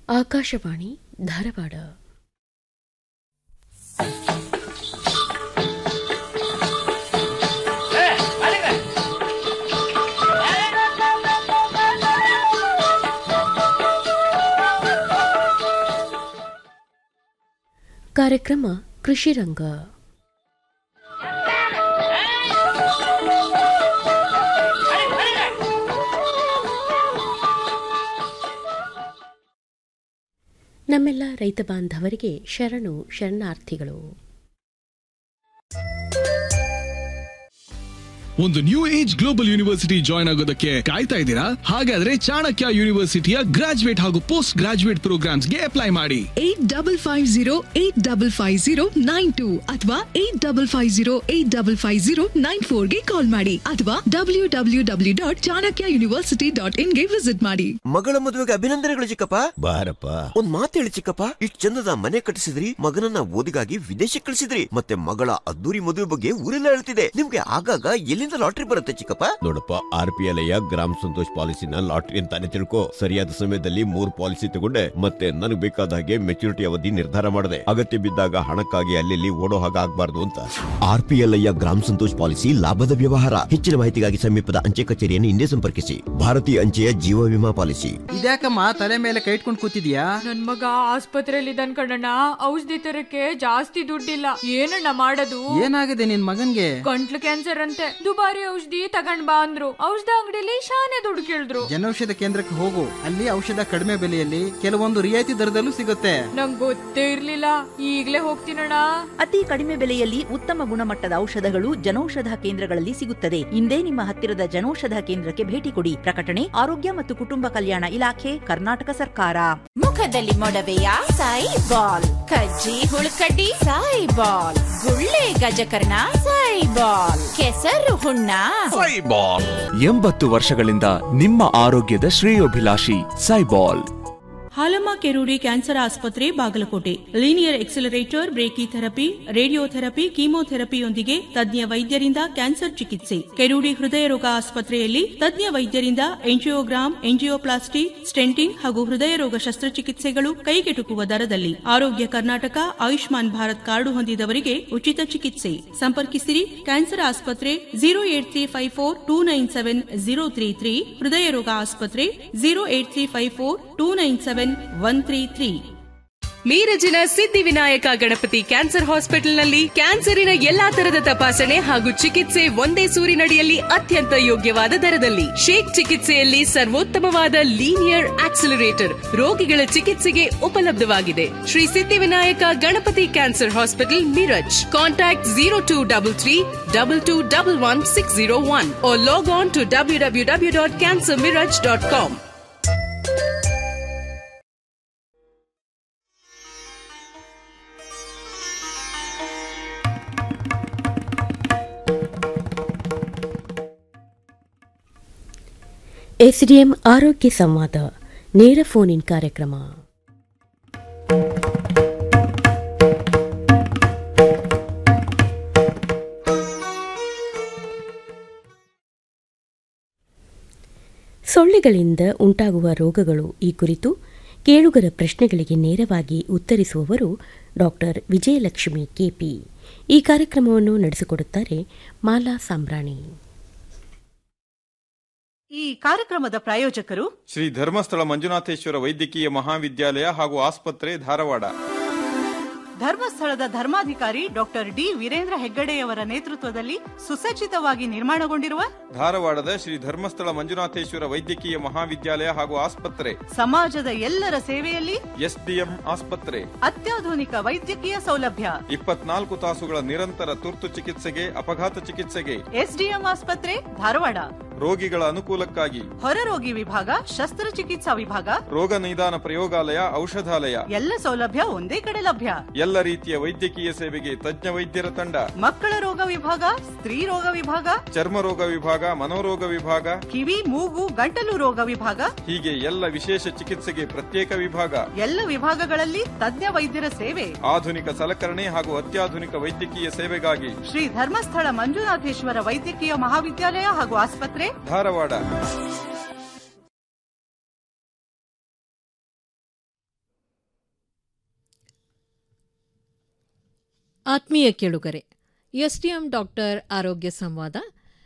ಆಕಾಶವಾಣಿ ಧಾರವಾಡ ಕಾರ್ಯಕ್ರಮ ಕೃಷಿ ರಂಗ ನಮ್ಮೆಲ್ಲ ರೈತ ಬಾಂಧವರಿಗೆ ಶರಣು ಶರಣಾರ್ಥಿಗಳು ಒಂದು new age global university join ಆಗೋದಕ್ಕೆ ಕಾಯ್ತಾ ಇದ್ದೀರಾ ಹಾಗಾದ್ರೆ ಚಾಣಕ್ಯ ಯೂನಿವರ್ಸಿಟಿಯ ಗ್ರಾಜುಯೇಟ್ ಹಾಗೂ ಪೋಸ್ಟ್ ಗ್ರಾಜುಯೇಟ್ ಪ್ರೋಗ್ರಾಮ್ಸ್ಗೆ ಅಪ್ಲೈ ಮಾಡಿ eight double five zero eight double five zero nine two ಅಥವಾ eight double five zero eight double five zero nine ಫೋರ್ಗೆ ಕಾಲ್ ಮಾಡಿ ಅಥವಾ W W W dot Chanakya university dot ಇನ್ಗೆ ವಿಸಿಟ್ ಮಾಡಿ ಮಗಳ ಮದುವೆಗೆ ಅಭಿನಂದನೆಗಳು ಚಿಕ್ಕಪ್ಪ ಬಾರಪ್ಪ ಒಂದ್ ಮಾತು ಹೇಳಿ ಚಿಕ್ಕಪ್ಪ ಇಷ್ಟ್ ಚಂದದ ಮನೆ ಕಟ್ಟಿಸಿದ್ರಿ ಮಗನನ್ನ ಓದಿಗಾಗಿ ವಿದೇಶಕ್ಕೆ ಕಳಿಸಿದ್ರಿ ಮತ್ತೆ ಮಗಳ ಅದ್ದೂರಿ ಮದುವೆ ಬಗ್ಗೆ ಊರೆಲ್ಲ ಹೇಳ್ತಿದೆ ನಿಮ್ಗೆ ಆಗಾಗ ಎಲ್ಲಿಂದ ಲಾಟ್ರಿ ಬರುತ್ತೆ ಚಿಕ್ಕಪ್ಪ ನೋಡಪ್ಪ ಆರ್ ಪಿ ಎಲ್ ಗ್ರಾಮ ಸಂತೋಷ್ ಪಾಲಿಸಿನ ಲಾಟ್ರಿ ಅಂತಾನೆ ತಿಳ್ಕೊ ಸರಿಯಾದ ಸಮಯದಲ್ಲಿ ಮೂರ್ ಪಾಲಿಸಿ ತಗೊಂಡೆ ಮತ್ತೆ ನನಗೆ ಬೇಕಾದ ಹಾಗೆ ಮೆಚುರಿಟಿ ಅವಧಿ ನಿರ್ಧಾರ ಮಾಡಿದೆ ಅಗತ್ಯ ಬಿದ್ದಾಗ ಹಣಕ್ಕಾಗಿ ಅಲ್ಲಿ ಓಡೋ ಹಾಗೆ ಆಗ್ಬಾರ್ದು ಅಂತ ಆರ್ ಪಿ ಎಲ್ ಗ್ರಾಮ ಸಂತೋಷ್ ಪಾಲಿಸಿ ಲಾಭದ ವ್ಯವಹಾರ ಹೆಚ್ಚಿನ ಮಾಹಿತಿಗಾಗಿ ಸಮೀಪದ ಅಂಚೆ ಕಚೇರಿಯನ್ನು ಹಿಂದೆ ಸಂಪರ್ಕಿಸಿ ಭಾರತೀಯ ಅಂಚೆಯ ಜೀವ ವಿಮಾ ಪಾಲಿಸಿ ಇದ್ಯಾಕಮ್ಮ ತಲೆ ಮೇಲೆ ಕೈ ಇಟ್ಕೊಂಡು ಕೂತಿದ್ಯಾ ನನ್ ಮಗ ಆಸ್ಪತ್ರೆಯಲ್ಲಿ ಇದ್ದಾನ್ ಕಣಣ್ಣ ಔಷಧಿ ತರಕ್ಕೆ ಜಾಸ್ತಿ ದುಡ್ಡಿಲ್ಲ ಏನಣ್ಣ ಮಾಡೋದು ಏನಾಗಿದೆ ನಿನ್ ಮಗನ್ಗೆ ಗಂಟ್ಲು ಕ್ಯಾನ್ಸರ್ ಅಂತೆ ದುಬಾರಿ ಔಷಧಿ ತಗೊಂಡ್ ಬಾ ಅಂದ್ರು ಔಷಧ ಅಂಗಡಿಲಿ ಶಾನೆ ದುಡ್ಡು ಕೇಳಿದ್ರು ಜನೌಷಧ ಕೇಂದ್ರಕ್ಕೆ ಹೋಗು ಅಲ್ಲಿ ಔಷಧ ಕಡಿಮೆ ಬೆಲೆಯಲ್ಲಿ ಕೆಲವೊಂದು ರಿಯಾಯಿತಿ ದರದಲ್ಲೂ ಸಿಗುತ್ತೆ ನಂಗ್ ಗೊತ್ತೇ ಇರ್ಲಿಲ್ಲ ಈಗ್ಲೇ ಹೋಗ್ತೀನಣ್ಣ ಅತಿ ಕಡಿಮೆ ಬೆಲೆಯಲ್ಲಿ ಉತ್ತಮ ಗುಣಮಟ್ಟದ ಔಷಧಗಳು ಜನೌಷಧ ಕೇಂದ್ರಗಳಲ್ಲಿ ಸಿಗುತ್ತದೆ ಇಂದೇ ನಿಮ್ಮ ಹತ್ತಿರದ ಜನೌಷಧ ಕೇಂದ್ರಕ್ಕೆ ಭೇಟಿ ಕೊಡಿ ಪ್ರಕಟಣೆ ಆರೋಗ್ಯ ಮತ್ತು ಕುಟುಂಬ ಕಲ್ಯಾಣ ಇಲಾಖೆ ಕರ್ನಾಟಕ ಸರ್ಕಾರ ಮುಖದಲ್ಲಿ ಮೊಡವೆಯ ಸಾಯಿ ಬಾಲ್ ಕಜ್ಜಿ ಹುಳುಕಡ್ಡಿ ಸಾಯಿ ಬಾಲ್ ಗುಳ್ಳೆ ಗಜಕರ್ಣ ಸಾಯಿ ಬಾಲ್ ಕೆಸರು ಹುಣ್ಣ ಎಂಬತ್ತು ವರ್ಷಗಳಿಂದ ನಿಮ್ಮ ಆರೋಗ್ಯದ ಶ್ರೇಯೋಭಿಲಾಷಿ ಸೈಬಾಲ್ ಹಾಲಮ್ಮ ಕೆರೂರಿ ಕ್ಯಾನ್ಸರ್ ಆಸ್ಪತ್ರೆ Bagalkote linear accelerator brachytherapy radiotherapy ಕೀಮೋಥೆರಪಿಯೊಂದಿಗೆ ತಜ್ಞ ವೈದ್ಯರಿಂದ ಕ್ಯಾನ್ಸರ್ ಚಿಕಿತ್ಸೆ ಕೆರೂರಿ ಹೃದಯ ರೋಗ ಆಸ್ಪತ್ರೆಯಲ್ಲಿ ತಜ್ಞ ವೈದ್ಯರಿಂದ ಎಂಜಿಯೋಗ್ರಾಮ್ ಎಂಜಿಯೋಪ್ಲಾಸ್ಟಿ ಸ್ಟೆಂಟಿಂಗ್ ಹಾಗೂ ಹೃದಯ ರೋಗ ಶಸ್ತ್ರಚಿಕಿತ್ಸೆಗಳು ಕೈಗೆಟುಕುವ ದರದಲ್ಲಿ ಆರೋಗ್ಯ ಕರ್ನಾಟಕ ಆಯುಷ್ಮಾನ್ ಭಾರತ್ ಕಾರ್ಡು ಹೊಂದಿದವರಿಗೆ ಉಚಿತ ಚಿಕಿತ್ಸೆ ಸಂಪರ್ಕಿಸಿರಿ ಕ್ಯಾನ್ಸರ್ ಆಸ್ಪತ್ರೆ zero eight three five four two nine seven zero three three ಹೃದಯ ರೋಗ ಆಸ್ಪತ್ರೆ zero eight three five four two nine seven one three three ಮೀರಜಿನ ಸಿದ್ಧಿವಿನಾಯಕ ಗಣಪತಿ ಕ್ಯಾನ್ಸರ್ ಹಾಸ್ಪಿಟಲ್ನಲ್ಲಿ ಕ್ಯಾನ್ಸರಿನ ಎಲ್ಲಾ ತರದ ತಪಾಸಣೆ ಹಾಗೂ ಚಿಕಿತ್ಸೆ ಒಂದೇ ಸೂರಿನಡಿಯಲ್ಲಿ ಅತ್ಯಂತ ಯೋಗ್ಯವಾದ ದರದಲ್ಲಿ ಶೇಕ್ ಚಿಕಿತ್ಸೆಯಲ್ಲಿ ಸರ್ವೋತ್ತಮವಾದ ಲೀನಿಯರ್ ಆಕ್ಸಿಲರೇಟರ್ ರೋಗಿಗಳ ಚಿಕಿತ್ಸೆಗೆ ಉಪಲಬ್ಧವಾಗಿದೆ Shri Siddhivinayak Ganapati cancer hospital Miraj contact zero two double three double two double one six zero one log on to W W W dot cancer Miraj dot com SDM ಆರೋಗ್ಯ ಸಂವಾದ ನೇರ ಫೋನ್ ಇನ್ ಕಾರ್ಯಕ್ರಮ ಸೊಳ್ಳೆಗಳಿಂದ ಉಂಟಾಗುವ ರೋಗಗಳು ಈ ಕುರಿತು ಕೇಳುಗರ ಪ್ರಶ್ನೆಗಳಿಗೆ ನೇರವಾಗಿ ಉತ್ತರಿಸುವವರು ಡಾಕ್ಟರ್ ವಿಜಯಲಕ್ಷ್ಮಿ ಕೆಪಿ ಈ ಕಾರ್ಯಕ್ರಮವನ್ನು ನಡೆಸಿಕೊಡುತ್ತಾರೆ ಮಾಲಾ ಸಾಂಬ್ರಾಣಿ ಈ ಕಾರ್ಯಕ್ರಮದ ಪ್ರಾಯೋಜಕರು ಶ್ರೀ ಧರ್ಮಸ್ಥಳ ಮಂಜುನಾಥೇಶ್ವರ ವೈದ್ಯಕೀಯ ಮಹಾವಿದ್ಯಾಲಯ ಹಾಗೂ ಆಸ್ಪತ್ರೆ ಧಾರವಾಡ ಧರ್ಮಸ್ಥಳದ ಧರ್ಮಾಧಿಕಾರಿ ಡಾಕ್ಟರ್ ಡಿ ವೀರೇಂದ್ರ ಹೆಗ್ಗಡೆಯವರ ನೇತೃತ್ವದಲ್ಲಿ ಸುಸಜ್ಜಿತವಾಗಿ ನಿರ್ಮಾಣಗೊಂಡಿರುವ ಧಾರವಾಡದ ಶ್ರೀ ಧರ್ಮಸ್ಥಳ ಮಂಜುನಾಥೇಶ್ವರ ವೈದ್ಯಕೀಯ ಮಹಾವಿದ್ಯಾಲಯ ಹಾಗೂ ಆಸ್ಪತ್ರೆ ಸಮಾಜದ ಎಲ್ಲರ ಸೇವೆಯಲ್ಲಿ ಎಸ್ಡಿಎಂ ಆಸ್ಪತ್ರೆ ಅತ್ಯಾಧುನಿಕ ವೈದ್ಯಕೀಯ ಸೌಲಭ್ಯ ಇಪ್ಪತ್ನಾಲ್ಕು ತಾಸುಗಳ ನಿರಂತರ ತುರ್ತು ಚಿಕಿತ್ಸೆಗೆ ಅಪಘಾತ ಚಿಕಿತ್ಸೆಗೆ ಎಸ್ಡಿಎಂ ಆಸ್ಪತ್ರೆ ಧಾರವಾಡ ರೋಗಿಗಳ ಅನುಕೂಲಕ್ಕಾಗಿ ಹೊರರೋಗಿ ವಿಭಾಗ ಶಸ್ತ್ರಚಿಕಿತ್ಸಾ ವಿಭಾಗ ರೋಗ ನಿದಾನ ಪ್ರಯೋಗಾಲಯ ಔಷಧಾಲಯ ಎಲ್ಲ ಸೌಲಭ್ಯ ಒಂದೇ ಕಡೆ ಲಭ್ಯ ಎಲ್ಲ ರೀತಿಯ ವೈದ್ಯಕೀಯ ಸೇವೆಗೆ ತಜ್ಞ ವೈದ್ಯರ ತಂಡ ಮಕ್ಕಳ ರೋಗ ವಿಭಾಗ ಸ್ತ್ರೀ ರೋಗ ವಿಭಾಗ ಚರ್ಮ ರೋಗ ವಿಭಾಗ ಮನೋರೋಗ ವಿಭಾಗ ಕಿವಿ ಮೂಗು ಗಂಟಲು ರೋಗ ವಿಭಾಗ ಹೀಗೆ ಎಲ್ಲ ವಿಶೇಷ ಚಿಕಿತ್ಸೆಗೆ ಪ್ರತ್ಯೇಕ ವಿಭಾಗ ಎಲ್ಲ ವಿಭಾಗಗಳಲ್ಲಿ ತಜ್ಞ ವೈದ್ಯರ ಸೇವೆ ಆಧುನಿಕ ಸಲಕರಣೆ ಹಾಗೂ ಅತ್ಯಾಧುನಿಕ ವೈದ್ಯಕೀಯ ಸೇವೆಗಾಗಿ ಶ್ರೀ ಧರ್ಮಸ್ಥಳ ಮಂಜುನಾಥೇಶ್ವರ ವೈದ್ಯಕೀಯ ಮಹಾವಿದ್ಯಾಲಯ ಹಾಗೂ ಆಸ್ಪತ್ರೆ ಧಾರವಾಡ ಆತ್ಮೀಯ ಕೇಳುಗರೆ ಎಸ್ಡಿಎಂ ಡಾಕ್ಟರ್ ಆರೋಗ್ಯ ಸಂವಾದ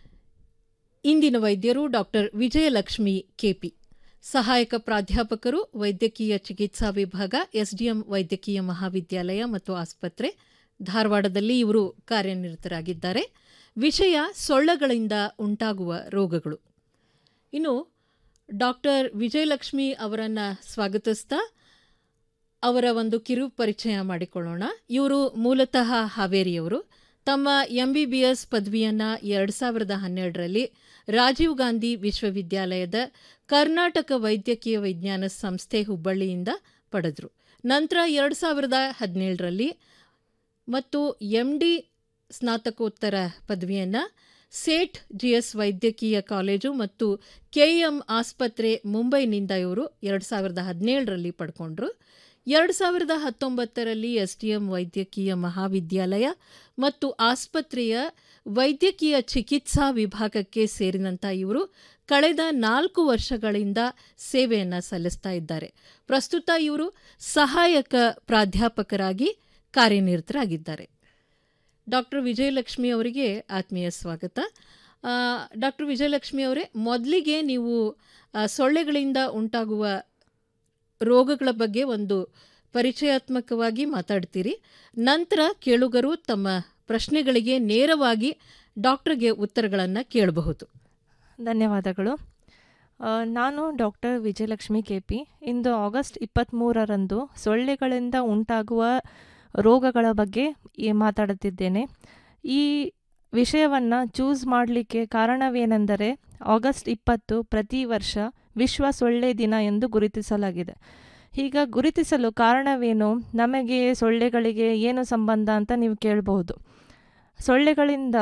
ಇಂದಿನ ವೈದ್ಯರು ಡಾಕ್ಟರ್ ವಿಜಯಲಕ್ಷ್ಮಿ ಕೆಪಿ ಸಹಾಯಕ ಪ್ರಾಧ್ಯಾಪಕರು ವೈದ್ಯಕೀಯ ಚಿಕಿತ್ಸಾ ವಿಭಾಗ ಎಸ್ಡಿಎಂ ವೈದ್ಯಕೀಯ ಮಹಾವಿದ್ಯಾಲಯ ಮತ್ತು ಆಸ್ಪತ್ರೆ ಧಾರವಾಡದಲ್ಲಿ ಇವರು ಕಾರ್ಯನಿರತರಾಗಿದ್ದಾರೆ ವಿಷಯ ಸೊಳ್ಳೆಗಳಿಂದ ಉಂಟಾಗುವ ರೋಗಗಳು ಇನ್ನು ಡಾಕ್ಟರ್ ವಿಜಯಲಕ್ಷ್ಮಿ ಅವರನ್ನು ಸ್ವಾಗತಿಸ್ತಾ ಅವರ ಒಂದು ಕಿರು ಪರಿಚಯ ಮಾಡಿಕೊಳ್ಳೋಣ ಇವರು ಮೂಲತಃ ಹಾವೇರಿಯವರು ತಮ್ಮ ಎಂಬಿಬಿಎಸ್ ಪದವಿಯನ್ನು ಎರಡು ಸಾವಿರದ ಹನ್ನೆರಡರಲ್ಲಿ ರಾಜೀವ್ ಗಾಂಧಿ ವಿಶ್ವವಿದ್ಯಾಲಯದ ಕರ್ನಾಟಕ ವೈದ್ಯಕೀಯ ವಿಜ್ಞಾನ ಸಂಸ್ಥೆ ಹುಬ್ಬಳ್ಳಿಯಿಂದ ಪಡೆದರು ನಂತರ ಎರಡು ಸಾವಿರದ ಹದಿನೇಳರಲ್ಲಿ ಮತ್ತು ಎಂ ಡಿ ಸ್ನಾತಕೋತ್ತರ ಪದವಿಯನ್ನು ಸೇಠ್ ಜಿಎಸ್ ವೈದ್ಯಕೀಯ ಕಾಲೇಜು ಮತ್ತು ಕೆಎಂ ಆಸ್ಪತ್ರೆ ಮುಂಬೈನಿಂದ ಇವರು ಎರಡು ಸಾವಿರದ ಹದಿನೇಳರಲ್ಲಿ ಪಡ್ಕೊಂಡ್ರು ಎರಡು ಸಾವಿರದ ಹತ್ತೊಂಬತ್ತರಲ್ಲಿ ಎಸ್ಡಿಎಂ ವೈದ್ಯಕೀಯ ಮಹಾವಿದ್ಯಾಲಯ ಮತ್ತು ಆಸ್ಪತ್ರೆಯ ವೈದ್ಯಕೀಯ ಚಿಕಿತ್ಸಾ ವಿಭಾಗಕ್ಕೆ ಸೇರಿದಂಥ ಇವರು ಕಳೆದ ನಾಲ್ಕು ವರ್ಷಗಳಿಂದ ಸೇವೆಯನ್ನು ಸಲ್ಲಿಸ್ತಾ ಇದ್ದಾರೆ ಪ್ರಸ್ತುತ ಇವರು ಸಹಾಯಕ ಪ್ರಾಧ್ಯಾಪಕರಾಗಿ ಕಾರ್ಯನಿರತರಾಗಿದ್ದಾರೆ ಡಾಕ್ಟರ್ ವಿಜಯಲಕ್ಷ್ಮಿ ಅವರಿಗೆ ಆತ್ಮೀಯ ಸ್ವಾಗತ ಡಾಕ್ಟರ್ ವಿಜಯಲಕ್ಷ್ಮಿ ಅವರೇ ಮೊದಲಿಗೆ ನೀವು ಆ, ಸೊಳ್ಳೆಗಳಿಂದ ಉಂಟಾಗುವ ರೋಗಗಳ ಬಗ್ಗೆ ಒಂದು ಪರಿಚಯಾತ್ಮಕವಾಗಿ ಮಾತಾಡ್ತೀರಿ ನಂತರ ಕೇಳುಗರು ತಮ್ಮ ಪ್ರಶ್ನೆಗಳಿಗೆ ನೇರವಾಗಿ ಡಾಕ್ಟರ್ಗೆ ಉತ್ತರಗಳನ್ನು ಕೇಳಬಹುದು ಧನ್ಯವಾದಗಳು ಆ, ನಾನು ಡಾಕ್ಟರ್ ವಿಜಯಲಕ್ಷ್ಮಿ ಕೆ ಪಿ ಇಂದು ಆಗಸ್ಟ್ ಇಪ್ಪತ್ತ್ಮೂರರಂದು ಸೊಳ್ಳೆಗಳಿಂದ ಉಂಟಾಗುವ ರೋಗಗಳ ಬಗ್ಗೆ ಈ ಮಾತಾಡುತ್ತಿದ್ದೇನೆ ಈ ವಿಷಯವನ್ನು ಚೂಸ್ ಮಾಡಲಿಕ್ಕೆ ಕಾರಣವೇನೆಂದರೆ ಆಗಸ್ಟ್ ಇಪ್ಪತ್ತು ಪ್ರತಿ ವರ್ಷ ವಿಶ್ವ ಸೊಳ್ಳೆ ದಿನ ಎಂದು ಗುರುತಿಸಲಾಗಿದೆ ಈಗ ಗುರುತಿಸಲು ಕಾರಣವೇನು ನಮಗೆ ಸೊಳ್ಳೆಗಳಿಗೆ ಏನು ಸಂಬಂಧ ಅಂತ ನೀವು ಕೇಳಬಹುದು ಸೊಳ್ಳೆಗಳಿಂದ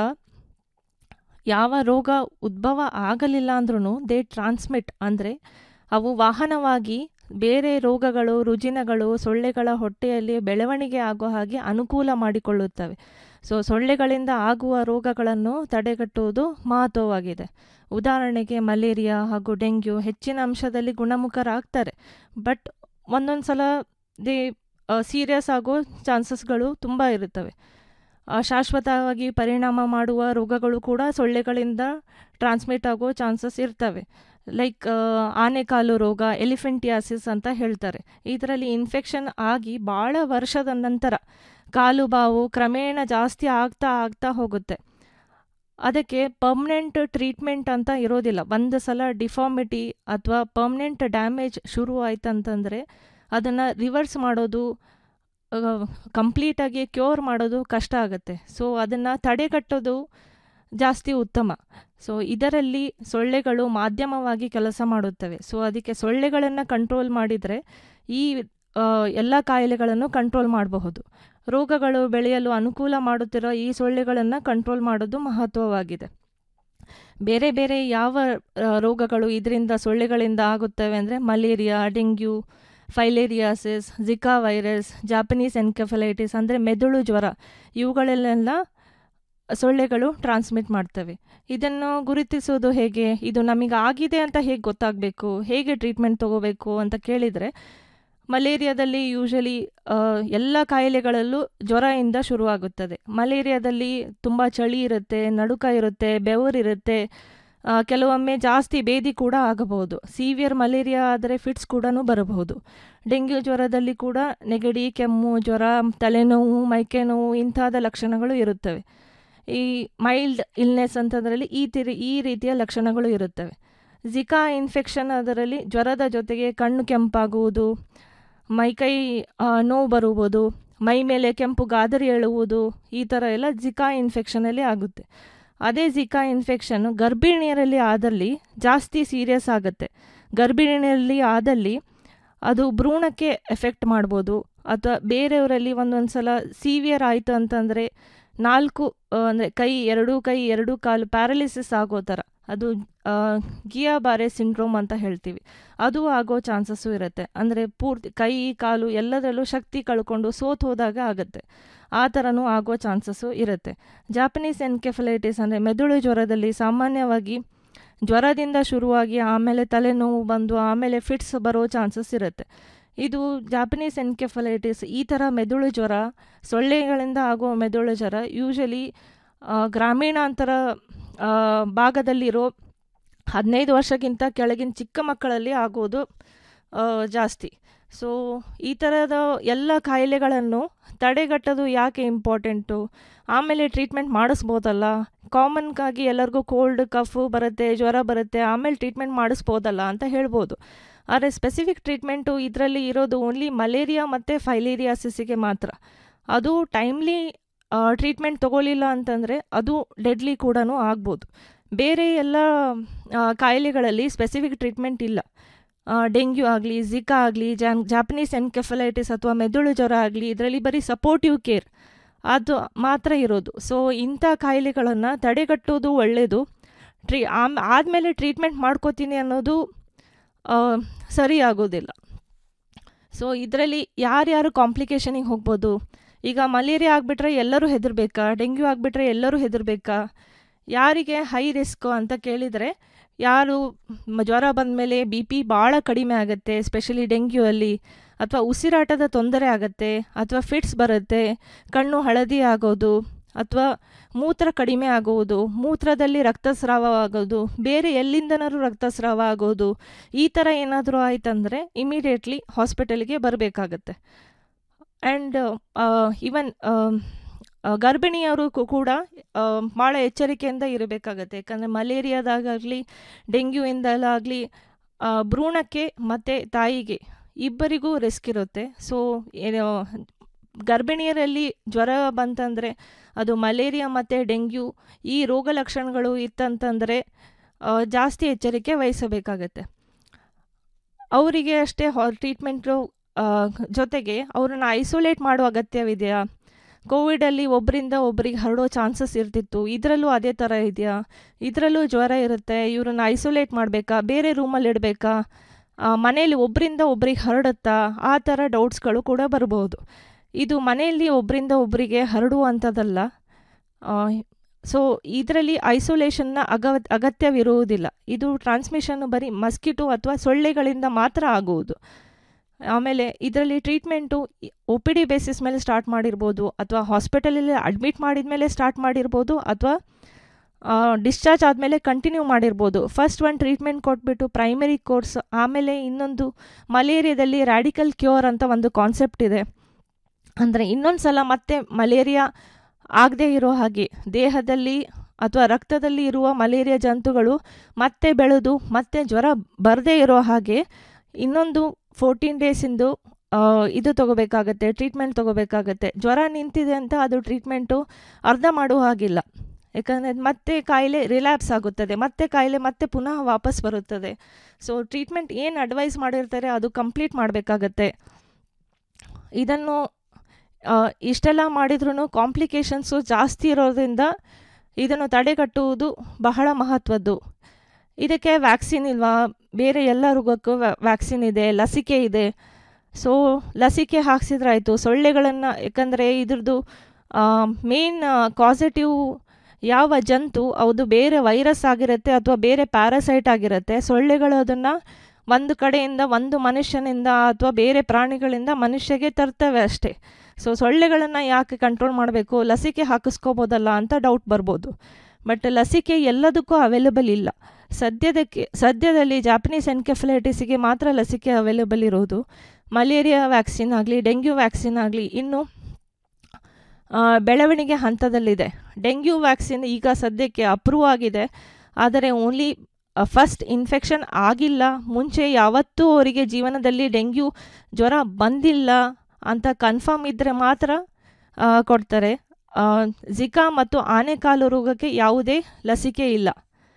ಯಾವ ರೋಗ ಉದ್ಭವ ಆಗಲಿಲ್ಲ ಅಂದ್ರೂ ದೇ ಟ್ರಾನ್ಸ್ಮಿಟ್ ಅಂದರೆ ಅವು ವಾಹನವಾಗಿ ಬೇರೆ ರೋಗಗಳು ರುಜಿನಗಳು ಸೊಳ್ಳೆಗಳ ಹೊಟ್ಟೆಯಲ್ಲಿ ಬೆಳವಣಿಗೆ ಆಗೋ ಹಾಗೆ ಅನುಕೂಲ ಮಾಡಿಕೊಳ್ಳುತ್ತವೆ ಸೊ ಸೊಳ್ಳೆಗಳಿಂದ ಆಗುವ ರೋಗಗಳನ್ನು ತಡೆಗಟ್ಟುವುದು ಮಹತ್ವವಾಗಿದೆ ಉದಾಹರಣೆಗೆ ಮಲೇರಿಯಾ ಹಾಗೂ ಡೆಂಗ್ಯೂ ಹೆಚ್ಚಿನ ಅಂಶದಲ್ಲಿ ಗುಣಮುಖರಾಗ್ತಾರೆ ಬಟ್ ಒಂದೊಂದು ಸಲ ದೇ ಸೀರಿಯಸ್ ಆಗೋ ಚಾನ್ಸಸ್ಗಳು ತುಂಬ ಇರುತ್ತವೆ ಆ, ಶಾಶ್ವತವಾಗಿ ಪರಿಣಾಮ ಮಾಡುವ ರೋಗಗಳು ಕೂಡ ಸೊಳ್ಳೆಗಳಿಂದ ಟ್ರಾನ್ಸ್ಮಿಟ್ ಆಗೋ ಚಾನ್ಸಸ್ ಇರ್ತವೆ ಲೈಕ್ ಆನೆಕಾಲು ರೋಗ ಎಲಿಫೆಂಟಿಯಾಸಿಸ್ ಅಂತ ಹೇಳ್ತಾರೆ ಇದರಲ್ಲಿ ಇನ್ಫೆಕ್ಷನ್ ಆಗಿ ಭಾಳ ವರ್ಷದ ನಂತರ ಕಾಲು ಬಾವು ಕ್ರಮೇಣ ಜಾಸ್ತಿ ಆಗ್ತಾ ಆಗ್ತಾ ಹೋಗುತ್ತೆ ಅದಕ್ಕೆ ಪರ್ಮನೆಂಟ್ ಟ್ರೀಟ್ಮೆಂಟ್ ಅಂತ ಇರೋದಿಲ್ಲ ಒಂದು ಸಲ ಡಿಫಾರ್ಮಿಟಿ ಅಥವಾ ಪರ್ಮನೆಂಟ್ ಡ್ಯಾಮೇಜ್ ಶುರು ಆಯ್ತಂತಂದರೆ ಅದನ್ನು ರಿವರ್ಸ್ ಮಾಡೋದು ಕಂಪ್ಲೀಟಾಗಿ ಕ್ಯೂರ್ ಮಾಡೋದು ಕಷ್ಟ ಆಗುತ್ತೆ ಸೊ ಅದನ್ನು ತಡೆಗಟ್ಟೋದು ಜಾಸ್ತಿ ಉತ್ತಮ ಸೊ ಇದರಲ್ಲಿ ಸೊಳ್ಳೆಗಳು ಮಾಧ್ಯಮವಾಗಿ ಕೆಲಸ ಮಾಡುತ್ತವೆ ಸೊ ಅದಕ್ಕೆ ಸೊಳ್ಳೆಗಳನ್ನು ಕಂಟ್ರೋಲ್ ಮಾಡಿದರೆ ಈ ಎಲ್ಲ ಕಾಯಿಲೆಗಳನ್ನು ಕಂಟ್ರೋಲ್ ಮಾಡಬಹುದು ರೋಗಗಳು ಬೆಳೆಯಲು ಅನುಕೂಲ ಮಾಡುತ್ತಿರೋ ಈ ಸೊಳ್ಳೆಗಳನ್ನು ಕಂಟ್ರೋಲ್ ಮಾಡೋದು ಮಹತ್ವವಾಗಿದೆ ಬೇರೆ ಬೇರೆ ಯಾವ ಆ, ರೋಗಗಳು ಇದರಿಂದ ಸೊಳ್ಳೆಗಳಿಂದ ಆಗುತ್ತವೆ ಅಂದರೆ malaria dengue filariasis Zika virus Japanese encephalitis ಅಂದರೆ ಮೆದುಳು ಜ್ವರ ಇವುಗಳಲ್ಲೆಲ್ಲ ಸೊಳ್ಳೆಗಳು ಟ್ರಾನ್ಸ್ಮಿಟ್ ಮಾಡ್ತವೆ ಇದನ್ನು ಗುರುತಿಸೋದು ಹೇಗೆ ಇದು ನಮಗೆ ಆಗಿದೆ ಅಂತ ಹೇಗೆ ಗೊತ್ತಾಗಬೇಕು ಹೇಗೆ ಟ್ರೀಟ್ಮೆಂಟ್ ತಗೋಬೇಕು ಅಂತ ಕೇಳಿದರೆ ಮಲೇರಿಯಾದಲ್ಲಿ ಯೂಶಲಿ ಎಲ್ಲ ಕಾಯಿಲೆಗಳಲ್ಲೂ ಜ್ವರದಿಂದ ಶುರುವಾಗುತ್ತದೆ ಮಲೇರಿಯಾದಲ್ಲಿ ತುಂಬ ಚಳಿ ಇರುತ್ತೆ ನಡುಕ ಇರುತ್ತೆ ಬೆವರಿರುತ್ತೆ ಆ, ಕೆಲವೊಮ್ಮೆ ಜಾಸ್ತಿ ಬೇದಿ ಕೂಡ ಆಗಬಹುದು ಸೀವಿಯರ್ ಮಲೇರಿಯಾ ಆದರೆ ಫಿಟ್ಸ್ ಕೂಡ ಬರಬಹುದು ಡೆಂಗ್ಯೂ ಜ್ವರದಲ್ಲಿ ಕೂಡ ನೆಗಡಿ ಕೆಮ್ಮು ಜ್ವರ ತಲೆನೋವು ಮೈಕೆ ನೋವು ಇಂಥಾದ ಲಕ್ಷಣಗಳು ಇರುತ್ತವೆ ಈ ಮೈಲ್ಡ್ ಇಲ್ನೆಸ್ ಅಂತಂದರಲ್ಲಿ ಈ ತಿರಿ ಈ ರೀತಿಯ ಲಕ್ಷಣಗಳು ಇರುತ್ತವೆ ಜಿಕಾ ಇನ್ಫೆಕ್ಷನ್ ಅದರಲ್ಲಿ ಜ್ವರದ ಜೊತೆಗೆ ಕಣ್ಣು ಕೆಂಪಾಗುವುದು ಮೈಕೈ ಆ, ನೋವು ಬರುವುದು ಮೈ ಮೇಲೆ ಕೆಂಪು ಗಾದರಿ ಎಳುವುದು ಈ ಥರ ಎಲ್ಲ ಜಿಕಾ ಇನ್ಫೆಕ್ಷನಲ್ಲಿ ಆಗುತ್ತೆ ಅದೇ ಜಿಕಾ ಇನ್ಫೆಕ್ಷನ್ ಗರ್ಭಿಣಿಯರಲ್ಲಿ ಆದಲ್ಲಿ ಜಾಸ್ತಿ ಸೀರಿಯಸ್ ಆಗುತ್ತೆ ಗರ್ಭಿಣಿಯಲ್ಲಿ ಆದಲ್ಲಿ ಅದು ಭ್ರೂಣಕ್ಕೆ ಎಫೆಕ್ಟ್ ಮಾಡ್ಬೋದು ಅಥವಾ ಬೇರೆಯವರಲ್ಲಿ ಒಂದೊಂದು ಸಲ ಸೀವಿಯರ್ ಆಯಿತು ಅಂತಂದರೆ ನಾಲ್ಕು ಅಂದರೆ ಕೈ ಎರಡೂ ಕೈ ಎರಡೂ ಕಾಲು ಪ್ಯಾರಲಿಸಿಸ್ ಆಗೋ ಥರ ಅದು ಗಿಯಾಬಾರೆ ಸಿಂಡ್ರೋಮ್ ಅಂತ ಹೇಳ್ತೀವಿ ಅದು ಆಗೋ ಚಾನ್ಸಸ್ಸು ಇರುತ್ತೆ ಅಂದರೆ ಪೂರ್ತಿ ಕೈ ಕಾಲು ಎಲ್ಲದರಲ್ಲೂ ಶಕ್ತಿ ಕಳ್ಕೊಂಡು ಸೋತ್ ಹೋದಾಗ ಆಗುತ್ತೆ ಆ ಥರನೂ ಆಗೋ ಚಾನ್ಸಸ್ಸು ಇರುತ್ತೆ ಜಾಪನೀಸ್ ಎನ್ಕೆಫಲೈಟಿಸ್ ಅಂದರೆ ಮೆದುಳು ಜ್ವರದಲ್ಲಿ ಸಾಮಾನ್ಯವಾಗಿ ಜ್ವರದಿಂದ ಶುರುವಾಗಿ ಆಮೇಲೆ ತಲೆನೋವು ಬಂದು ಆಮೇಲೆ ಫಿಟ್ಸ್ ಬರೋ ಚಾನ್ಸಸ್ ಇರುತ್ತೆ ಇದು ಜಾಪನೀಸ್ ಎನ್ಕೆಫಲೈಟಿಸ್ ಈ ಥರ ಮೆದುಳು ಜ್ವರ ಸೊಳ್ಳೆಗಳಿಂದ ಆಗುವ ಮೆದುಳು ಜ್ವರ ಯೂಶಲಿ ಗ್ರಾಮೀಣಾಂತರ ಆ, ಭಾಗದಲ್ಲಿರೋ ಹದಿನೈದು ವರ್ಷಕ್ಕಿಂತ ಕೆಳಗಿನ ಚಿಕ್ಕ ಮಕ್ಕಳಲ್ಲಿ ಆಗೋದು ಆ, ಜಾಸ್ತಿ ಸೊ ಈ ಥರದ ಎಲ್ಲ ಕಾಯಿಲೆಗಳನ್ನು ತಡೆಗಟ್ಟೋದು ಯಾಕೆ ಇಂಪಾರ್ಟೆಂಟು ಆಮೇಲೆ ಟ್ರೀಟ್ಮೆಂಟ್ ಮಾಡಿಸ್ಬೋದಲ್ಲ ಕಾಮನ್ಗಾಗಿ ಎಲ್ಲರಿಗೂ ಕೋಲ್ಡ್ ಕಫು ಬರುತ್ತೆ ಜ್ವರ ಬರುತ್ತೆ ಆಮೇಲೆ ಟ್ರೀಟ್ಮೆಂಟ್ ಮಾಡಿಸ್ಬೋದಲ್ಲ ಅಂತ ಹೇಳ್ಬೋದು ಆದರೆ ಸ್ಪೆಸಿಫಿಕ್ ಟ್ರೀಟ್ಮೆಂಟು ಇದರಲ್ಲಿ ಇರೋದು ಓನ್ಲಿ ಮಲೇರಿಯಾ ಮತ್ತು ಫೈಲೇರಿಯಾಸಿಸ್ಗೆ ಮಾತ್ರ ಅದು ಟೈಮ್ಲಿ ಟ್ರೀಟ್ಮೆಂಟ್ ತಗೊಳ್ಳಿಲ್ಲ ಅಂತಂದರೆ ಅದು ಡೆಡ್ಲಿ ಕೂಡ ಆಗ್ಬೋದು ಬೇರೆ ಎಲ್ಲ ಆ, ಕಾಯಿಲೆಗಳಲ್ಲಿ ಸ್ಪೆಸಿಫಿಕ್ ಟ್ರೀಟ್ಮೆಂಟ್ ಇಲ್ಲ ಆ, ಡೆಂಗ್ಯೂ ಆಗಲಿ ಜಿಕಾ ಆಗಲಿ ಜಾನ್ ಜಾಪನೀಸ್ ಎನ್ಕೆಫಲೈಟಿಸ್ ಅಥವಾ ಮೆದುಳು ಜ್ವರ ಆಗಲಿ ಇದರಲ್ಲಿ ಬರೀ ಸಪೋರ್ಟಿವ್ ಕೇರ್ ಅದು ಮಾತ್ರ ಇರೋದು ಸೊ ಇಂಥ ಕಾಯಿಲೆಗಳನ್ನು ತಡೆಗಟ್ಟೋದು ಒಳ್ಳೆಯದು ಟ್ರೀ ಆಮ್ ಆದಮೇಲೆ ಟ್ರೀಟ್ಮೆಂಟ್ ಮಾಡ್ಕೋತೀನಿ ಅನ್ನೋದು ಆ, ಸರಿ ಆಗೋದಿಲ್ಲ ಸೊ ಇದರಲ್ಲಿ ಯಾರ್ಯಾರು ಕಾಂಪ್ಲಿಕೇಶನಿಗೆ ಹೋಗ್ಬೋದು ಈಗ ಮಲೇರಿಯಾ ಆಗಿಬಿಟ್ರೆ ಎಲ್ಲರೂ ಹೆದರ್ಬೇಕಾ ಡೆಂಗ್ಯೂ ಆಗಿಬಿಟ್ರೆ ಎಲ್ಲರೂ ಹೆದರ್ಬೇಕಾ ಯಾರಿಗೆ ಹೈ ರಿಸ್ಕ್ ಅಂತ ಕೇಳಿದರೆ ಯಾರು ಮ- ಜ್ವರ ಬಂದಮೇಲೆ ಬಿ ಪಿ ಭಾಳ ಕಡಿಮೆ ಆಗುತ್ತೆ ಸ್ಪೆಷಲಿ ಡೆಂಗ್ಯೂ ಅಲ್ಲಿ ಅಥವಾ ಉಸಿರಾಟದ ತೊಂದರೆ ಆಗುತ್ತೆ ಅಥವಾ ಫಿಟ್ಸ್ ಬರುತ್ತೆ ಕಣ್ಣು ಹಳದಿ ಆಗೋದು ಅಥವಾ ಮೂತ್ರ ಕಡಿಮೆ ಆಗುವುದು ಮೂತ್ರದಲ್ಲಿ ರಕ್ತಸ್ರಾವ ಆಗೋದು ಬೇರೆ ಎಲ್ಲಿಂದನಾದ್ರೂ ರಕ್ತಸ್ರಾವ ಆಗೋದು ಈ ಥರ ಏನಾದರೂ ಆಯ್ತಂದರೆ ಇಮಿಡಿಯೇಟ್ಲಿ ಹಾಸ್ಪಿಟಲ್ಗೆ ಬರಬೇಕಾಗತ್ತೆ ಆ್ಯಂಡ್ ಈವನ್ ಗರ್ಭಿಣಿಯವರು ಕೂ- ಕೂಡ ಭಾಳ ಎಚ್ಚರಿಕೆಯಿಂದ ಇರಬೇಕಾಗತ್ತೆ ಯಾಕಂದರೆ ಮಲೇರಿಯಾದಾಗಲಿ ಡೆಂಗ್ಯೂಯಿಂದಲಾಗಲಿ ಭ್ರೂಣಕ್ಕೆ ಮತ್ತು ತಾಯಿಗೆ ಇಬ್ಬರಿಗೂ ರಿಸ್ಕ್ ಇರುತ್ತೆ ಸೊ ಏನು ಗರ್ಭಿಣಿಯರಲ್ಲಿ ಜ್ವರ ಬಂತಂದರೆ ಅದು ಮಲೇರಿಯಾ ಮತ್ತು ಡೆಂಗ್ಯೂ ಈ ರೋಗ ಲಕ್ಷಣಗಳು ಇತ್ತಂತಂದರೆ ಆ, ಜಾಸ್ತಿ ಎಚ್ಚರಿಕೆ ವಹಿಸಬೇಕಾಗತ್ತೆ ಅವರಿಗೆ ಅಷ್ಟೇ ಹಾ ಟ್ರೀಟ್ಮೆಂಟು ಜೊತೆಗೆ ಅವ್ರನ್ನ ಐಸೋಲೇಟ್ ಮಾಡೋ ಅಗತ್ಯವಿದೆಯಾ ಕೋವಿಡಲ್ಲಿ ಒಬ್ಬರಿಂದ ಒಬ್ರಿಗೆ ಹರಡೋ ಚಾನ್ಸಸ್ ಇರ್ತಿತ್ತು ಇದರಲ್ಲೂ ಅದೇ ಥರ ಇದೆಯಾ ಇದರಲ್ಲೂ ಜ್ವರ ಇರುತ್ತೆ ಇವ್ರನ್ನ ಐಸೋಲೇಟ್ ಮಾಡಬೇಕಾ ಬೇರೆ ರೂಮಲ್ಲಿ ಇಡಬೇಕಾ ಮನೆಯಲ್ಲಿ ಒಬ್ಬರಿಂದ ಒಬ್ರಿಗೆ ಹರಡುತ್ತಾ ಆ ಥರ ಡೌಟ್ಸ್ಗಳು ಕೂಡ ಬರ್ಬೋದು ಇದು ಮನೆಯಲ್ಲಿ ಒಬ್ಬರಿಂದ ಒಬ್ಬರಿಗೆ ಹರಡುವಂಥದ್ದಲ್ಲ ಸೊ ಇದರಲ್ಲಿ ಐಸೋಲೇಷನ್ನ ಅಗ ಅಗತ್ಯವಿರುವುದಿಲ್ಲ ಇದು ಟ್ರಾನ್ಸ್ಮಿಷನ್ ಬರೀ ಮಸ್ಕಿಟೋ ಅಥವಾ ಸೊಳ್ಳೆಗಳಿಂದ ಮಾತ್ರ ಆಗುವುದು ಆಮೇಲೆ ಇದರಲ್ಲಿ treatment O P D basis ಮೇಲೆ ಸ್ಟಾರ್ಟ್ ಮಾಡಿರ್ಬೋದು ಅಥವಾ ಹಾಸ್ಪಿಟಲಲ್ಲಿ ಅಡ್ಮಿಟ್ ಮಾಡಿದ ಮೇಲೆ ಸ್ಟಾರ್ಟ್ ಮಾಡಿರ್ಬೋದು ಅಥವಾ ಡಿಸ್ಚಾರ್ಜ್ ಆದಮೇಲೆ ಕಂಟಿನ್ಯೂ ಮಾಡಿರ್ಬೋದು ಫಸ್ಟ್ ಒಂದು ಟ್ರೀಟ್ಮೆಂಟ್ ಕೊಟ್ಬಿಟ್ಟು ಪ್ರೈಮರಿ ಕೋರ್ಸ್ ಆಮೇಲೆ ಇನ್ನೊಂದು ಮಲೇರಿಯಾದಲ್ಲಿ ರ್ಯಾಡಿಕಲ್ ಕ್ಯೂರ್ ಅಂತ ಒಂದು ಕಾನ್ಸೆಪ್ಟ್ ಇದೆ ಅಂದರೆ ಇನ್ನೊಂದು ಸಲ ಮತ್ತೆ ಮಲೇರಿಯಾ ಆಗದೇ ಇರೋ ಹಾಗೆ ದೇಹದಲ್ಲಿ ಅಥವಾ ರಕ್ತದಲ್ಲಿ ಇರುವ ಮಲೇರಿಯಾ ಜಂತುಗಳು ಮತ್ತೆ ಬೆಳೆದು ಮತ್ತೆ ಜ್ವರ ಬರದೇ ಇರೋ ಹಾಗೆ ಇನ್ನೊಂದು ಫೋರ್ಟೀನ್ ಡೇಸಿಂದು ಇದು ತಗೋಬೇಕಾಗತ್ತೆ ಟ್ರೀಟ್ಮೆಂಟ್ ತಗೋಬೇಕಾಗತ್ತೆ ಜ್ವರ ನಿಂತಿದೆ ಅಂತ ಅದು ಟ್ರೀಟ್ಮೆಂಟು ಅರ್ಧ ಮಾಡುವ ಹಾಗಿಲ್ಲ ಯಾಕಂದರೆ ಮತ್ತೆ ಕಾಯಿಲೆ ರಿಲ್ಯಾಪ್ಸ್ ಆಗುತ್ತದೆ ಮತ್ತೆ ಕಾಯಿಲೆ ಮತ್ತೆ ಪುನಃ ವಾಪಸ್ ಬರುತ್ತದೆ ಸೊ ಟ್ರೀಟ್ಮೆಂಟ್ ಏನು ಅಡ್ವೈಸ್ ಮಾಡಿರ್ತಾರೆ ಅದು ಕಂಪ್ಲೀಟ್ ಮಾಡಬೇಕಾಗತ್ತೆ ಇದನ್ನು ಇಷ್ಟೆಲ್ಲ ಮಾಡಿದ್ರೂ ಕಾಂಪ್ಲಿಕೇಶನ್ಸು ಜಾಸ್ತಿ ಇರೋದ್ರಿಂದ ಇದನ್ನು ತಡೆಗಟ್ಟುವುದು ಬಹಳ ಮಹತ್ವದ್ದು ಇದಕ್ಕೆ ವ್ಯಾಕ್ಸಿನ್ ಇಲ್ವಾ ಬೇರೆ ಎಲ್ಲ ರೋಗಕ್ಕೂ ವ್ಯಾಕ್ಸಿನ್ ಇದೆ ಲಸಿಕೆ ಇದೆ ಸೊ ಲಸಿಕೆ ಹಾಕ್ಸಿದ್ರಾಯ್ತು ಸೊಳ್ಳೆಗಳನ್ನು ಯಾಕಂದರೆ ಇದ್ರದ್ದು ಮೇನ್ ಕಾಸಿಟಿವ್ ಯಾವ ಜಂತು ಅದು ಬೇರೆ ವೈರಸ್ ಆಗಿರುತ್ತೆ ಅಥವಾ ಬೇರೆ ಪ್ಯಾರಾಸೈಟ್ ಆಗಿರುತ್ತೆ ಸೊಳ್ಳೆಗಳು ಅದನ್ನು ಒಂದು ಕಡೆಯಿಂದ ಒಂದು ಮನುಷ್ಯನಿಂದ ಅಥವಾ ಬೇರೆ ಪ್ರಾಣಿಗಳಿಂದ ಮನುಷ್ಯಗೆ ತರ್ತವೆ ಅಷ್ಟೇ ಸೊ ಸೊಳ್ಳೆಗಳನ್ನು ಯಾಕೆ ಕಂಟ್ರೋಲ್ ಮಾಡಬೇಕು ಲಸಿಕೆ ಹಾಕಿಸ್ಕೋಬೋದಲ್ಲ ಅಂತ ಡೌಟ್ ಬರ್ಬೋದು ಬಟ್ ಲಸಿಕೆ ಎಲ್ಲದಕ್ಕೂ ಅವೈಲೇಬಲ್ ಇಲ್ಲ ಸದ್ಯದಕ್ಕೆ ಸದ್ಯದಲ್ಲಿ ಜಾಪನೀಸ್ ಎನ್ಕೆಫಲೈಟಿಸಿಗೆ ಮಾತ್ರ ಲಸಿಕೆ ಅವೈಲೇಬಲ್ ಇರೋದು ಮಲೇರಿಯಾ ವ್ಯಾಕ್ಸಿನ್ ಆಗಲಿ ಡೆಂಗ್ಯೂ ವ್ಯಾಕ್ಸಿನ್ ಆಗಲಿ ಇನ್ನು ಬೆಳವಣಿಗೆ ಹಂತದಲ್ಲಿದೆ ಡೆಂಗ್ಯೂ ವ್ಯಾಕ್ಸಿನ್ ಈಗ ಸದ್ಯಕ್ಕೆ ಅಪ್ರೂವ್ ಆಗಿದೆ ಆದರೆ ಓನ್ಲಿ ಫಸ್ಟ್ ಇನ್ಫೆಕ್ಷನ್ ಆಗಿಲ್ಲ ಮುಂಚೆ ಯಾವತ್ತೂ ಅವರಿಗೆ ಜೀವನದಲ್ಲಿ ಡೆಂಗ್ಯೂ ಜ್ವರ ಬಂದಿಲ್ಲ ಅಂತ ಕನ್ಫರ್ಮ್ ಇದ್ದರೆ ಮಾತ್ರ ಕೊಡ್ತಾರೆ ಜಿಕಾ ಮತ್ತು ಆನೆಕಾಲು ರೋಗಕ್ಕೆ ಯಾವುದೇ ಲಸಿಕೆ ಇಲ್ಲ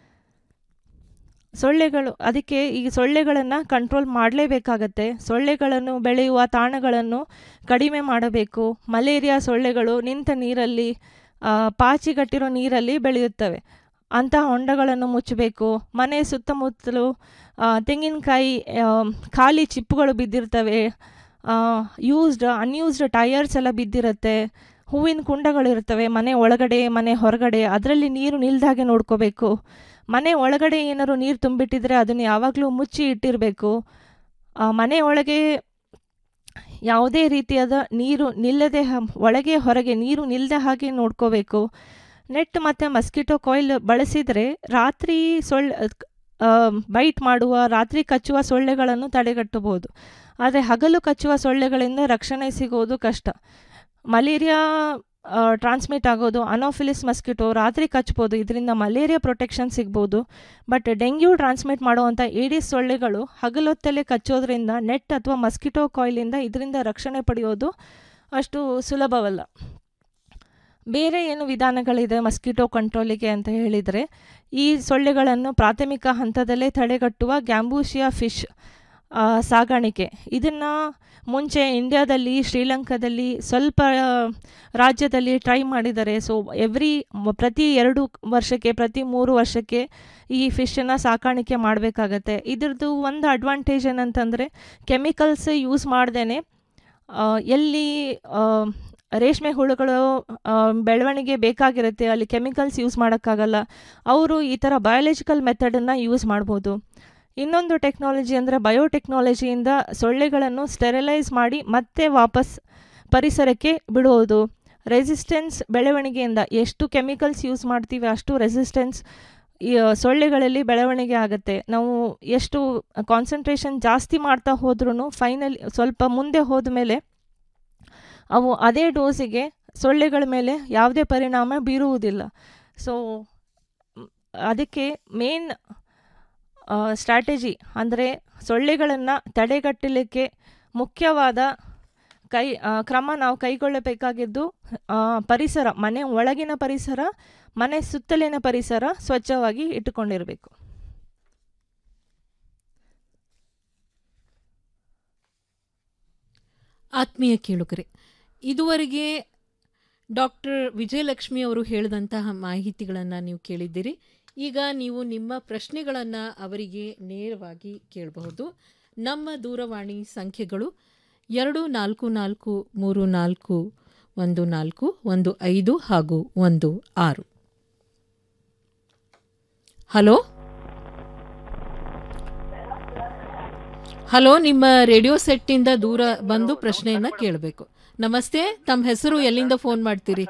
ಸೊಳ್ಳೆಗಳು ಅದಕ್ಕೆ ಈ ಸೊಳ್ಳೆಗಳನ್ನು ಕಂಟ್ರೋಲ್ ಮಾಡಲೇಬೇಕಾಗತ್ತೆ ಸೊಳ್ಳೆಗಳನ್ನು ಬೆಳೆಯುವ ತಾಣಗಳನ್ನು ಕಡಿಮೆ ಮಾಡಬೇಕು ಮಲೇರಿಯಾ ಸೊಳ್ಳೆಗಳು ನಿಂತ ನೀರಲ್ಲಿ ಪಾಚಿಗಟ್ಟಿರೋ ನೀರಲ್ಲಿ ಬೆಳೆಯುತ್ತವೆ ಅಂತಹ ಹೊಂಡಗಳನ್ನು ಮುಚ್ಚಬೇಕು ಮನೆ ಸುತ್ತಮುತ್ತಲು ತೆಂಗಿನಕಾಯಿ ಖಾಲಿ ಚಿಪ್ಪುಗಳು ಬಿದ್ದಿರ್ತವೆ ಯೂಸ್ಡ್ ಅನ್ಯೂಸ್ಡ್ ಟಯರ್ಸ್ ಎಲ್ಲ ಬಿದ್ದಿರುತ್ತೆ ಹೂವಿನ ಕುಂಡಗಳಿರ್ತವೆ ಮನೆ ಒಳಗಡೆ ಮನೆ ಹೊರಗಡೆ ಅದರಲ್ಲಿ ನೀರು ನಿಲ್ದಾಗೆ ನೋಡ್ಕೋಬೇಕು ಮನೆ ಒಳಗಡೆ ಏನಾದ್ರು ನೀರು ತುಂಬಿಟ್ಟಿದ್ರೆ ಅದನ್ನು ಯಾವಾಗಲೂ ಮುಚ್ಚಿ ಇಟ್ಟಿರಬೇಕು ಮನೆ ಒಳಗೆ ಯಾವುದೇ ರೀತಿಯಾದ ನೀರು ನಿಲ್ಲದೆ ಹ- ಒಳಗೆ ಹೊರಗೆ ನೀರು ನಿಲ್ಲದೆ ಹಾಗೆ ನೋಡ್ಕೋಬೇಕು ನೆಟ್ ಮತ್ತು ಮಸ್ಕಿಟೋ ಕಾಯಿಲ್ ಬಳಸಿದರೆ ರಾತ್ರಿ ಸೊಳ್ಳೆ ಬೈಟ್ ಮಾಡುವ ರಾತ್ರಿ ಕಚ್ಚುವ ಸೊಳ್ಳೆಗಳನ್ನು ತಡೆಗಟ್ಟಬಹುದು ಆದರೆ ಹಗಲು ಕಚ್ಚುವ ಸೊಳ್ಳೆಗಳಿಂದ ರಕ್ಷಣೆ ಸಿಗೋದು ಕಷ್ಟ ಮಲೇರಿಯಾ ಟ್ರಾನ್ಸ್ಮಿಟ್ ಆಗೋದು ಅನೋಫಿಲಿಸ್ ಮಸ್ಕಿಟೋ ರಾತ್ರಿ ಕಚ್ಬೋದು ಇದರಿಂದ ಮಲೇರಿಯಾ ಪ್ರೊಟೆಕ್ಷನ್ ಸಿಗ್ಬೋದು ಬಟ್ ಡೆಂಗ್ಯೂ ಟ್ರಾನ್ಸ್ಮಿಟ್ ಮಾಡುವಂಥ ಏಡಿಸ್ ಸೊಳ್ಳೆಗಳು ಹಗಲೊತ್ತಲ್ಲೇ ಕಚ್ಚೋದ್ರಿಂದ ನೆಟ್ ಅಥವಾ ಮಸ್ಕಿಟೋ ಕಾಯಿಲಿಂದ ಇದರಿಂದ ರಕ್ಷಣೆ ಪಡೆಯೋದು ಅಷ್ಟು ಸುಲಭವಲ್ಲ ಬೇರೆ ಏನು ವಿಧಾನಗಳಿದೆ ಮಸ್ಕಿಟೋ ಕಂಟ್ರೋಲಿಗೆ ಅಂತ ಹೇಳಿದರೆ ಈ ಸೊಳ್ಳೆಗಳನ್ನು ಪ್ರಾಥಮಿಕ ಹಂತದಲ್ಲೇ ತಡೆಗಟ್ಟುವ ಗ್ಯಾಂಬೂಷಿಯಾ ಫಿಶ್ ಆ, ಸಾಗಾಣಿಕೆ ಇದನ್ನು ಮುಂಚೆ ಇಂಡಿಯಾದಲ್ಲಿ ಶ್ರೀಲಂಕಾದಲ್ಲಿ ಸ್ವಲ್ಪ ಆ, ರಾಜ್ಯದಲ್ಲಿ ಟ್ರೈ ಮಾಡಿದ್ದಾರೆ ಸೊ ಎವ್ರಿ ಪ್ರತಿ ಎರಡು ವರ್ಷಕ್ಕೆ ಪ್ರತಿ ಮೂರು ವರ್ಷಕ್ಕೆ ಈ ಫಿಶನ್ನು ಸಾಕಾಣಿಕೆ ಮಾಡಬೇಕಾಗತ್ತೆ ಇದ್ರದ್ದು ಒಂದು ಅಡ್ವಾಂಟೇಜ್ ಏನಂತಂದರೆ ಕೆಮಿಕಲ್ಸ್ ಯೂಸ್ ಮಾಡ್ದೇ ಎಲ್ಲಿ ಆ, ರೇಷ್ಮೆ ಹುಳುಗಳು ಆ, ಬೆಳವಣಿಗೆ ಬೇಕಾಗಿರುತ್ತೆ ಅಲ್ಲಿ ಕೆಮಿಕಲ್ಸ್ ಯೂಸ್ ಮಾಡೋಕ್ಕಾಗಲ್ಲ ಅವರು ಈ ಥರ ಬಯಾಲಜಿಕಲ್ ಮೆಥಡನ್ನು ಯೂಸ್ ಮಾಡ್ಬೋದು ಇನ್ನೊಂದು ಟೆಕ್ನಾಲಜಿ ಅಂದರೆ ಬಯೋಟೆಕ್ನಾಲಜಿಯಿಂದ ಸೊಳ್ಳೆಗಳನ್ನು ಸ್ಟೆರಿಲೈಸ್ ಮಾಡಿ ಮತ್ತೆ ವಾಪಸ್ ಪರಿಸರಕ್ಕೆ ಬಿಡುವುದು ರೆಸಿಸ್ಟೆನ್ಸ್ ಬೆಳವಣಿಗೆಯಿಂದ ಎಷ್ಟು ಕೆಮಿಕಲ್ಸ್ ಯೂಸ್ ಮಾಡ್ತೀವಿ ಅಷ್ಟು ರೆಸಿಸ್ಟೆನ್ಸ್ ಈ ಸೊಳ್ಳೆಗಳಲ್ಲಿ ಬೆಳವಣಿಗೆ ಆಗುತ್ತೆ ನಾವು ಎಷ್ಟು ಕಾನ್ಸಂಟ್ರೇಷನ್ ಜಾಸ್ತಿ ಮಾಡ್ತಾ ಹೋದ್ರೂ ಫೈನಲ್ ಸ್ವಲ್ಪ ಮುಂದೆ ಹೋದ ಮೇಲೆ ಅವು ಅದೇ ಡೋಸಿಗೆ ಸೊಳ್ಳೆಗಳ ಮೇಲೆ ಯಾವುದೇ ಪರಿಣಾಮ ಬೀರುವುದಿಲ್ಲ ಸೊ ಅದಕ್ಕೆ ಮೇನ್ ಸ್ಟ್ರಾಟಜಿ ಅಂದರೆ ಸೊಳ್ಳೆಗಳನ್ನು ತಡೆಗಟ್ಟಲಿಕ್ಕೆ ಮುಖ್ಯವಾದ ಕೈ ಆ, ಕ್ರಮ ನಾವು ಕೈಗೊಳ್ಳಬೇಕಾಗಿದ್ದು ಆ, ಪರಿಸರ ಮನೆ ಒಳಗಿನ ಪರಿಸರ ಮನೆ ಸುತ್ತಲಿನ ಪರಿಸರ ಸ್ವಚ್ಛವಾಗಿ ಇಟ್ಟುಕೊಂಡಿರಬೇಕು ಆತ್ಮೀಯ ಕೇಳುಗರೆ ಇದುವರೆಗೆ ಡಾಕ್ಟರ್ ವಿಜಯಲಕ್ಷ್ಮಿ ಅವರು ಹೇಳಿದಂತಹ ಮಾಹಿತಿಗಳನ್ನು ನೀವು ಕೇಳಿದ್ದೀರಿ ಈಗ ನೀವು ನಿಮ್ಮ ಪ್ರಶ್ನೆಗಳನ್ನು ಅವರಿಗೆ ನೇರವಾಗಿ ಕೇಳಬಹುದು ನಮ್ಮ ದೂರವಾಣಿ ಸಂಖ್ಯೆಗಳು ಎರಡು ನಾಲ್ಕು ನಾಲ್ಕು ಮೂರು ನಾಲ್ಕು ಒಂದು ನಾಲ್ಕು ಒಂದು ಐದು ಹಾಗೂ ಒಂದು ಆರು ಹಲೋ ಹಲೋ ನಿಮ್ಮ ರೇಡಿಯೋ ಸೆಟ್ಟಿಂದ ದೂರ ಬಂದು ಪ್ರಶ್ನೆಯನ್ನ ಕೇಳಬೇಕು ನಮಸ್ತೆ ತಮ್ಮ ಹೆಸರು ಎಲ್ಲಿಂದ ಫೋನ್ ಮಾಡ್ತೀರಿ